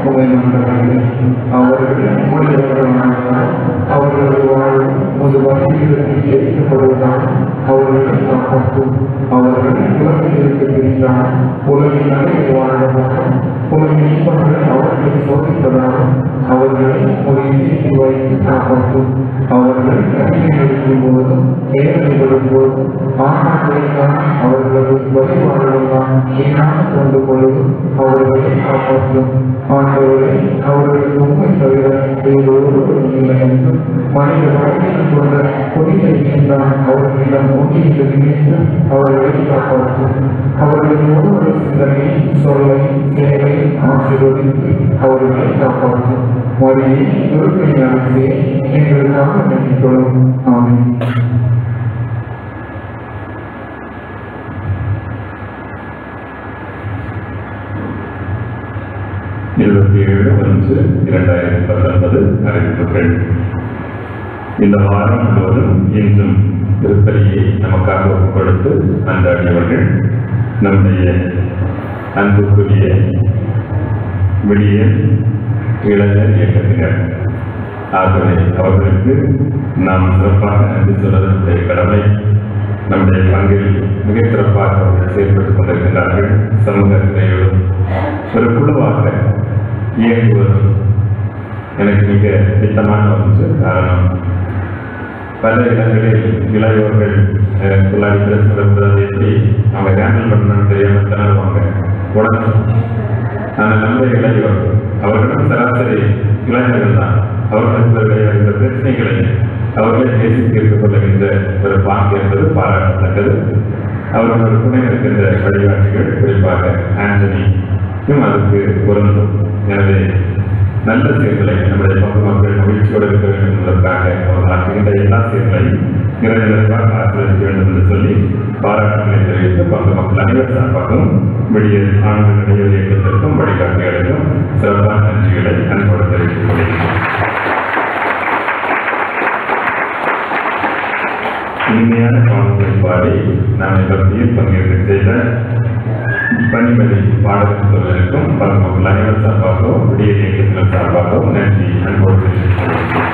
உமை மன்றாடுகிறேன் அவர்கள் மொழிவர்களானாலும் அவர்களது வாழ்வு முது வகையில் ஏற்கப்படுவதால் அவர்களை காப்பாற்றும் அவர்கள் உலகிலிருந்து பிரிந்தால் உலகில் அனைத்து வாழ்வதாலும் உலகின் இன்பங்கள் அவர்களை சோதிப்பதாலும் அவர்களை ஒரு நீதி வைத்து காப்பாற்றும் அவர்கள் கல்வி இருக்கும் போதும் வேதனைப்படும் போதும் ஆணாக்களுக்கான அவர்களது வழிபாடுகளால் வீணாக கொண்டு கொள்வதும் அவர்களை காப்பாற்றும் ஆண்டவரை அவர்களுக்கு உண்மை தவிர வேறு ஒருவரும் இல்லை என்றும் மனித வாழ்க்கையில் கொண்ட புனித நீந்தான் அவர்களிடம் ஒன்றியது என்று அவர்களை காப்பாற்றும் அவர்களது ஒவ்வொரு சிந்தனை சொல்லை செயலை ஆசீர்வதித்து அவர்களை காப்பாற்றும் மொழியை விருப்பை நடத்தி எங்களுக்காக நினைக்கொள்ளும் ஆமென் இருபத்தி ஏழு ஒன்று இரண்டாயிரத்தி பத்தொன்பது அறிவிப்புகள் இந்த வாரம் முழுவதும் இன்றும் திருப்பலியை நமக்காக ஒப்புக் கொடுத்து அன்றாடியவர்கள் நம்முடைய அன்புக்குரிய விடியல் இளைஞர் இயக்கத்தினர் ஆகவே அவர்களுக்கு நாம் சிறப்பாக நன்றி சொல்வது நம்முடைய கடமை நம்முடைய பங்கில் மிகச் சிறப்பாக அவர்கள் செயல்பட்டுக் கொண்டிருக்கின்றார்கள் சமூக துறையோடும் ஒரு குழுவாக இயங்குவதும் எனக்கு மிக பிடித்தமான ஒன்று காரணம் பல இடங்களில் இளையோர்கள் அஹ், குழாய் பிரஸ் நடப்பதை எப்படி அவங்க ஹேண்டில் பண்ணணும்னு தெரியாம திணறுவாங்க உடனே ஆனால் நம்ம இளையோர் அவர்களும் சராசரி இளைஞர்கள் தான் அவர்களுக்கு வருகின்ற பிரச்சனைகளை அவர்களே பேசி தீர்த்துக் கொள்ளுகின்ற ஒரு பாங்கு என்பது பாராட்டத்தக்கது அவர்கள் ஒரு துணை இருக்கின்ற வழிகாட்டிகள் குறிப்பாக ஆண்டனியும் அதுக்கு பொருந்தும் எனவே நல்ல செயல்களை நம்முடைய பங்கு மக்கள் மகிழ்ச்சியோடு இருக்க வேண்டும் என்பதற்காக அவர்கள் ஆற்றுகின்ற எல்லா செயல்களையும் நிறைய நிறைவாக ஆசிரியர் வேண்டும் என்று சொல்லி பாராட்டுகளை தெரிவித்து பங்கு மக்கள் அனைவர் சார்பாகவும் வெளியே ஆண்டு நடிகர் இயக்கத்திற்கும் வழிகாட்டிகளுக்கும் சிறப்பான நன்றிகளை அன்போடு தெரிவித்துக் கொள்கிறேன் இனிமையான பாடல்களை பாடி நாம் பக்தியில் பங்கேற்க செய்த பணிமதி பாடல்களுக்கும் பல மக்கள் அனைவர் சார்பாகவும் விடிய இயக்கத்தினர் சார்பாகவும் நன்றி அன்போடு தெரிவித்துக் கொள்கிறேன்.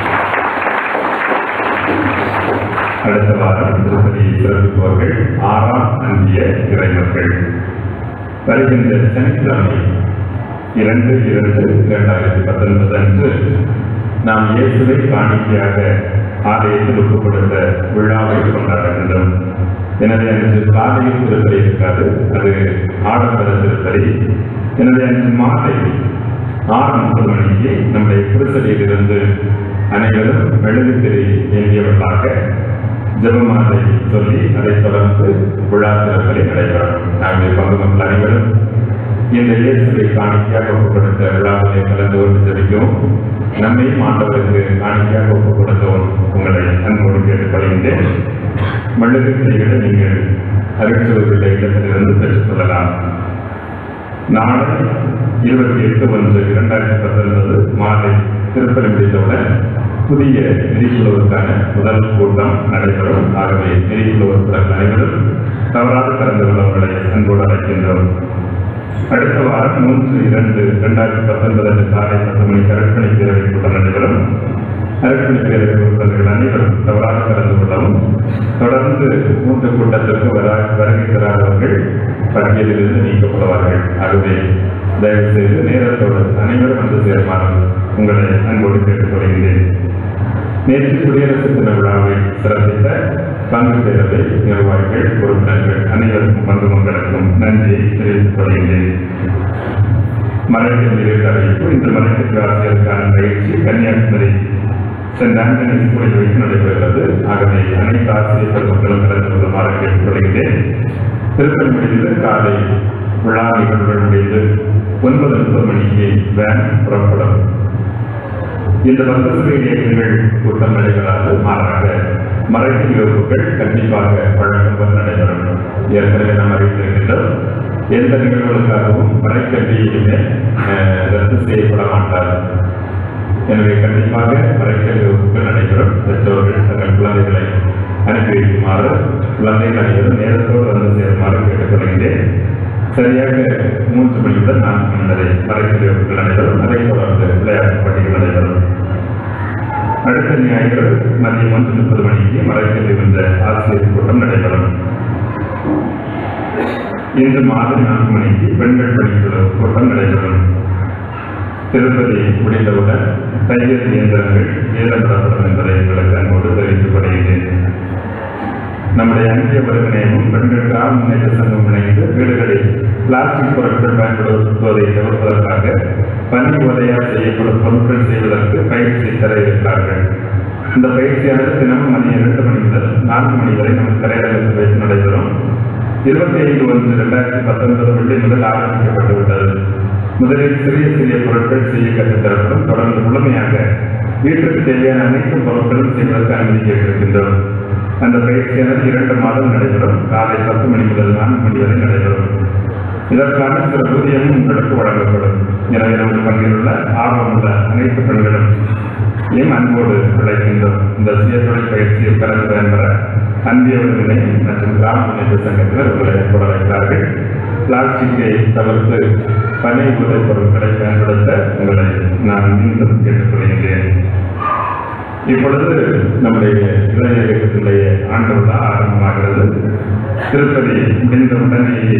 அடுத்த வாரம் திருப்பதியை சிறப்பிப்பவர்கள் ஆறாம் அந்திய இறைமக்கள் வருகின்ற சனிக்கிழமை இரண்டு இரண்டு இரண்டாயிரத்தி பத்தொன்பது அன்று நாம் இயேசுவை காணிக்கையாக ஆலயத்தில் ஒப்புக் கொடுத்த விழாவை கொண்டாடுகின்றோம் எனவே அன்று காலையில் திருப்பலி இருக்காது அது ஆடம்பர திருப்பலி எனவே அன்று மாலை ஆறு முப்பது மணிக்கு நம்முடைய குடிசலையிலிருந்து அனைவரும் மெழுகுத்திரை ஏந்தியவர்களாக ஜெபமாலை சொல்லி அதைத் தொடர்ந்து விழா திறப்பலை நடைபெறும் ஆகவே பங்கு மக்கள் அனைவரும் இந்த இயேசுவை காணிக்கையாக ஒப்புக் கொடுத்த விழாவிலே கலந்து கொண்டு ஜெபிக்கவும் நம்மையும் ஆண்டவருக்கு காணிக்கையாக ஒப்புக் கொடுத்தவும் உங்களை அன்போடு கேட்டுக்கொள்கின்றேன் மெழுகுத்திரைகளை நீங்கள் அருட்சுவருள்ள இடத்திலிருந்து பெற்றுக் கொள்ளலாம் நாளை இருபத்தி எட்டு ஒன்று இரண்டாயிரத்தி பத்தொன்பது மாலை திருப்பலி முடித்தவுடன் புதிய நெறிக்குழுவுக்கான முதல் கூட்டம் நடைபெறும் ஆகவே நெறிக்குழு உறுப்பினர்கள் அனைவரும் தவறாது கலந்து கொள்ளவர்களை அன்போடு அழைக்கின்றோம் அடுத்த வாரம் மூன்று இரண்டு இரண்டாயிரத்தி பத்தொன்பது அன்று காலை பத்து மணிக்கு அரட்பணி பேரவை கூட்டம் நடைபெறும் அரட்பணி பேரவை உறுப்பினர்கள் அனைவரும் தவறாக கலந்து கொள்ளவும் தொடர்ந்து மூன்று கூட்டத்திற்கு வர வருகை தராதவர்கள் பட்டியலிலிருந்து நீக்கப்படுவார்கள் ஆகவே தயவு செய்து நேரத்தோடு அனைவரும் வந்து சேருமாறு உங்களை அன்போடு கேட்டுக்கொள்கிறேன் நேற்று குடியரசு தின விழாவை சிறப்பித்த பங்கு பேரவை நிர்வாகிகள் உறுப்பினர்கள் அனைவருக்கும் பங்கு மக்களுக்கும் நன்றியை தெரிவித்துக் கொள்கிறேன் மலைக்கு நீரில் அறிவிப்பு இந்த மலைக்கு ஆசிரியருக்கான பயிற்சி கன்னியாகுமரி சென்ட் ஆண்டனி ஸ்கூலில் வைத்து நடைபெறுகிறது ஆகவே அனைத்து ஆசிரியர் பெருமக்களும் கலந்து கொள்ளுமாறு கேட்டுக்கொள்கிறேன் திருப்பதி முடிவில் காலை விழா நிகழ்வுகள் முடிந்து ஒன்பது முப்பது மணிக்கு வேன் புறப்படும் இந்த பக்தசபை இயக்கங்கள் கூட்டம் நடைபெறாது மாறாக மறைப்பு நிகழ்வுகள் கண்டிப்பாக வழக்கம் போல் நடைபெறும் ஏற்கனவே நாம் அறிவித்திருக்கின்றோம் எந்த நிகழ்வுகளுக்காகவும் மறைக்கல்வியுமே அஹ், ரத்து செய்யப்பட மாட்டாது எனவே கண்டிப்பாக மறைக்கல்வி வகுப்புகள் நடைபெறும் பெற்றோர்கள் தங்கள் குழந்தைகளை அனுப்பி வைக்குமாறு குழந்தைகள் அனைவரும் நேரத்தோடு வந்து சேருமாறு கேட்டுக்கொள்கிறேன் சரியாக மூன்று மணி முதல் நான்கு மணி வரை மறைக்கல்வி வகுப்புகள் நடைபெறும் அதைத் தொடர்ந்து விளையாட்டு போட்டிகள் நடைபெறும் அடுத்த ஞாயிறு மதியம் ஒன்று முப்பது மணிக்கு மறைக்கல்வி என்ற ஆசிரியர் கூட்டம் நடைபெறும் இன்று மாலை நான்கு மணிக்கு பெண்கள் பணிக்குழு கூட்டம் நடைபெறும் திருப்பதி முடிந்தவுடன் தையல் இயந்திரங்கள் ஏலப்படப்படும் என்பதை உங்களுக்கு அன்போடு தெரிவித்துக் கொள்கிறேன் நம்முடைய அந்திய ஒருங்கிணையும் பெண்கள் கிராம முன்னேற்ற சங்கம் இணைந்து வீடுகளில் பிளாஸ்டிக் பொருட்கள் பயன்படுத்துவதை தவிர்ப்பதற்காக பனி உதவியால் செய்யப்படும் பொருட்கள் செய்வதற்கு பயிற்சி தர இருக்கிறார்கள் இந்த பயிற்சியானது தினமும் மணி இரண்டு மணி முதல் நான்கு மணி வரை நமது திரையரங்கத்தில் வைத்து நடைபெறும் இருபத்தி ஐந்து ஒன்று இரண்டாயிரத்தி பத்தொன்பது வெள்ளி முதல் ஆரம்பிக்கப்பட்டு விட்டது முதலில் சிறிய சிறிய பொருட்கள் செய்ய கற்றுத்தரப்படும் தொடர்ந்து முழுமையாக வீட்டுக்கு தேவையான அனைத்து பொருட்களும் செய்வதற்கு அனுமதி கேட்டிருக்கின்றோம் அந்த பயிற்சியானது இரண்டு மாதம் நடைபெறும் காலை பத்து மணி முதல் நான்கு மணி வரை நடைபெறும் இதற்கான சில ஊதியமும் உங்களுக்கு வழங்கப்படும் எனவே நமது பங்கில் உள்ள ஆர்வமுள்ள அனைத்து பெண்களும் ஏன் அன்போடு அழைக்கின்றோம் இந்த சுய தொழில் பயிற்சியில் கலந்து பயன்பெற அன்பிய ஒருங்கிணை மற்றும் கிராம முன்னேற்ற சங்கத்தினர் உங்களை அன்போடு அழைக்கிறார்கள் பிளாஸ்டிக்கை தவிர்த்து பனை உதை பொருட்களை பயன்படுத்த உங்களை நான் மீண்டும் கேட்டுக்கொள்கின்றேன் இப்பொழுது நம்முடைய இளைய இயக்கத்தினுடைய ஆண்டு விழா ஆரம்பமாகிறது திருப்பதி முடிந்த உடனேயே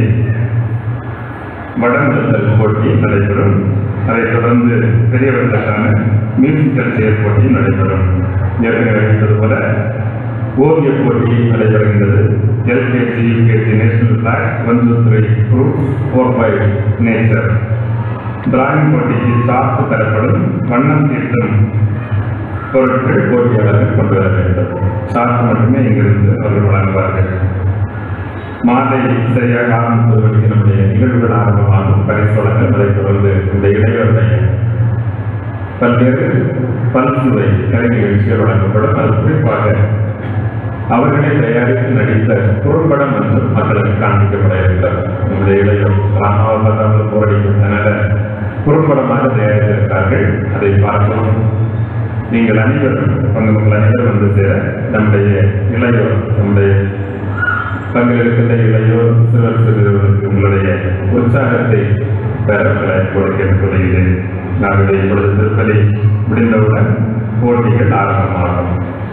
வடநிறுத்தல் போட்டி நடைபெறும் அதைத் தொடர்ந்து பெரியவர்களுக்கான மியூசிக்கல் சேர் போட்டி நடைபெறும் ஏற்கனவே அறிவித்தது போல ஓவிய போட்டி நடைபெறுகின்றது LKG UKG national block one two three group four five nature drawing போட்டிக்கு சார்பு தரப்படும் வண்ணம் தீட்டும் பொருட்கள் போட்டியாளர்கள் கொண்டு வர வேண்டும் சார்பு மட்டுமே இங்கிருந்து அவர்கள் வழங்குவார்கள் மாலை சரியாக ஆரம்பிப்பது வரைக்கும் நம்முடைய நிகழ்வுகள் ஆரம்பமாகும் பரிசு வழங்கல் அதைத் தொடர்ந்து இந்த இடையோருடைய பல்வேறு பல்சுவை கலை நிகழ்ச்சிகள் வழங்கப்படும் அது குறிப்பாக அவர்களை தயாரித்து நடித்த குறும்படம் என்று மக்களுக்கு காண்பிக்கப்பட இருக்கிறது நம்முடைய இளையோர் ராமாவை பார்த்தாமல் போரடிக்கும் அதனால குறும்படமாக தயாரித்திருக்கிறார்கள் அதை பார்க்கவும் நீங்கள் அனைவரும் பங்கு மக்கள் அனைவரும் வந்து சேர நம்முடைய இளையோர் நம்முடைய பங்கில் இருக்கின்ற இளையோர் சிறுவர் சிறுவர்களுக்கு உங்களுடைய உற்சாகத்தை பெற உங்களை கூட கேட்டுக்கொள்கிறேன் நாங்கள் இப்பொழுது திருப்பதி முடிந்தவுடன் போட்டிகள் ஆரம்பமாகும்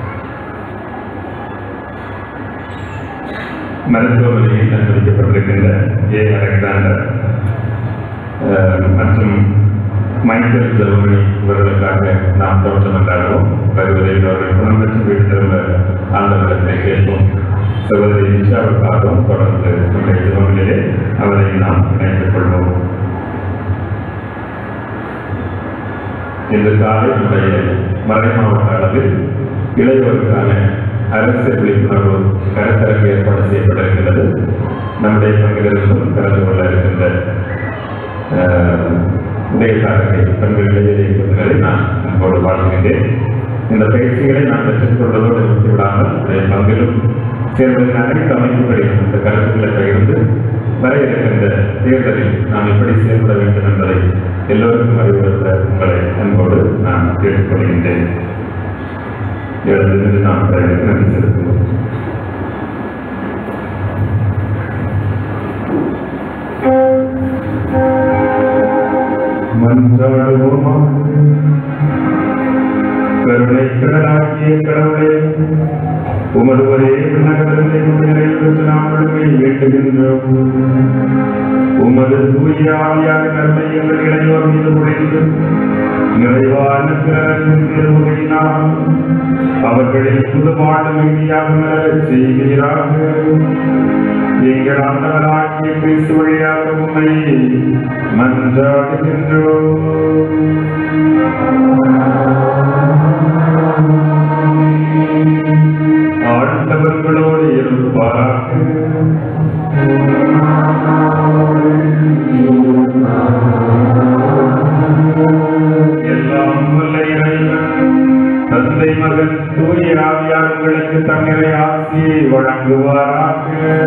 மருத்துவமனையில் அனுமதிக்கப்பட்டிருக்கின்ற ஏ அலெக்சாண்டர் அஹ், மற்றும் மைக்கேல் ஜெர்மனி இவர்களுக்காக நாம் தோற்றம் என்றாலும் வருவதில் அவர்கள் குணம் பெற்று வீடு திரும்ப ஆண்டவரிடத்தை கேட்போம் சகோதரி நிஷாவுக்காகவும் தொடர்ந்து நம்முடைய ஜெபங்களிலே அவரை நாம் இணைத்துக் கொள்வோம் இன்று காலை நம்முடைய மறை மாவட்ட அளவில் இளையோருக்கான அரசு விழிப்புணர்வு கருத்தரங்கு ஏற்பாடு செய்யப்பட்டிருக்கிறது நம்முடைய பங்கிலிருந்தும் கலந்து கொள்ள இருக்கின்ற அஹ், உதயசாரத்தை பெண்கள் இளைஞர் இயக்கங்களை நான் அன்போடு வாழ்கின்றேன் இந்த பயிற்சிகளை நான் பெற்றுக் கொள்வதோடு நிறுத்தி விடாமல் உடைய பங்கிலும் சேர்ந்த அனைத்து அமைப்புகளிலும் இந்த கருத்துக்களை பகிர்ந்து வர இருக்கின்ற தேர்தலில் நாம் எப்படி செயல்பட வேண்டும் என்பதை எல்லோருக்கும் அறிவுறுத்த உங்களை அன்போடு நான் கேட்டுக்கொள்கின்றேன் எழுந்து நின்று நாம் பிறருக்கு நன்றி செலுத்துவோம் மன்றாடுவோமா கருணை கடலாகிய கடவுளே உமது ஒரே நகரத்தை நிறைவேற்ற நாம் விடுமை வேண்டுகின்றோம் உமது தூய ஆவியான நன்மை எங்கள் இளையோர் மீது பொழிந்து நிறைவான திறனின் திருமுகையினால் அவர்களை புது வாழ்வு மீதியாக செய்கிறாக எங்கள் ஆண்டவராகிய கிறிஸ்து வழியாக உண்மை மன்றாடுகின்றோம் ஆண்டவர்களோடு இருப்பாராக எல்லாம் வல்ல இறைவன் தந்தை மகன் தூய ஆவியாளர்களுக்கு தங்களை ஆசியை வழங்குவாராக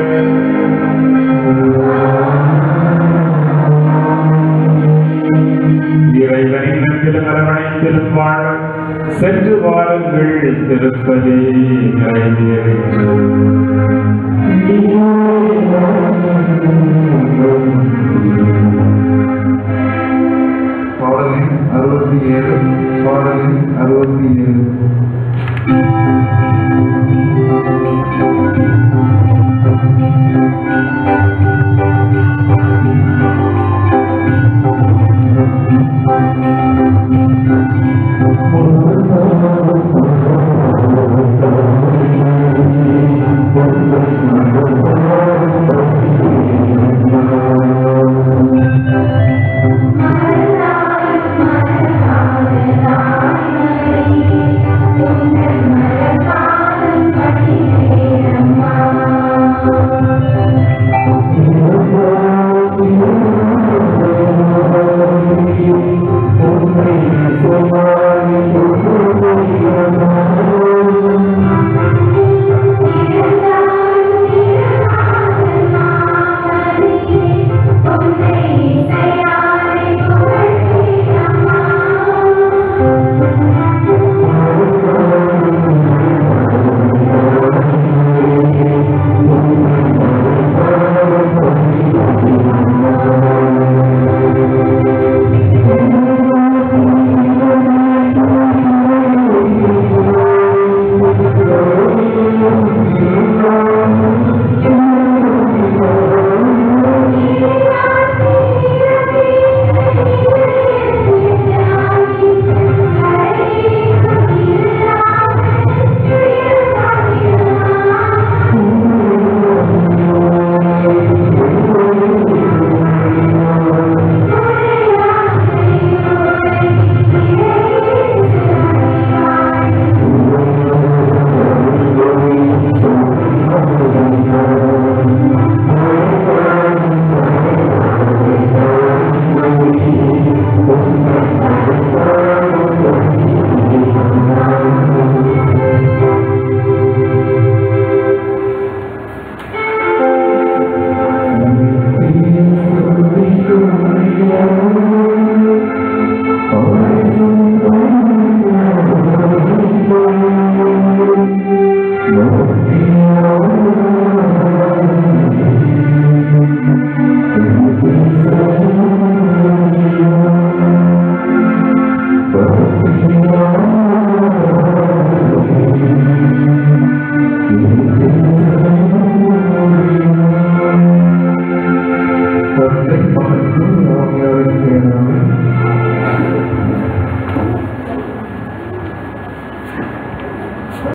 இறைவனின் நன்றிலும் அரவணைத்திலும் வாழ சென்று வாருங்கள் திருப்பதி நிறைவேறும் அறுபத்தி ஏழு பாடல் எண் அறுபத்தி ஏழு தந்தை மகனுக்கும் ஆவியாரின் பெயராலே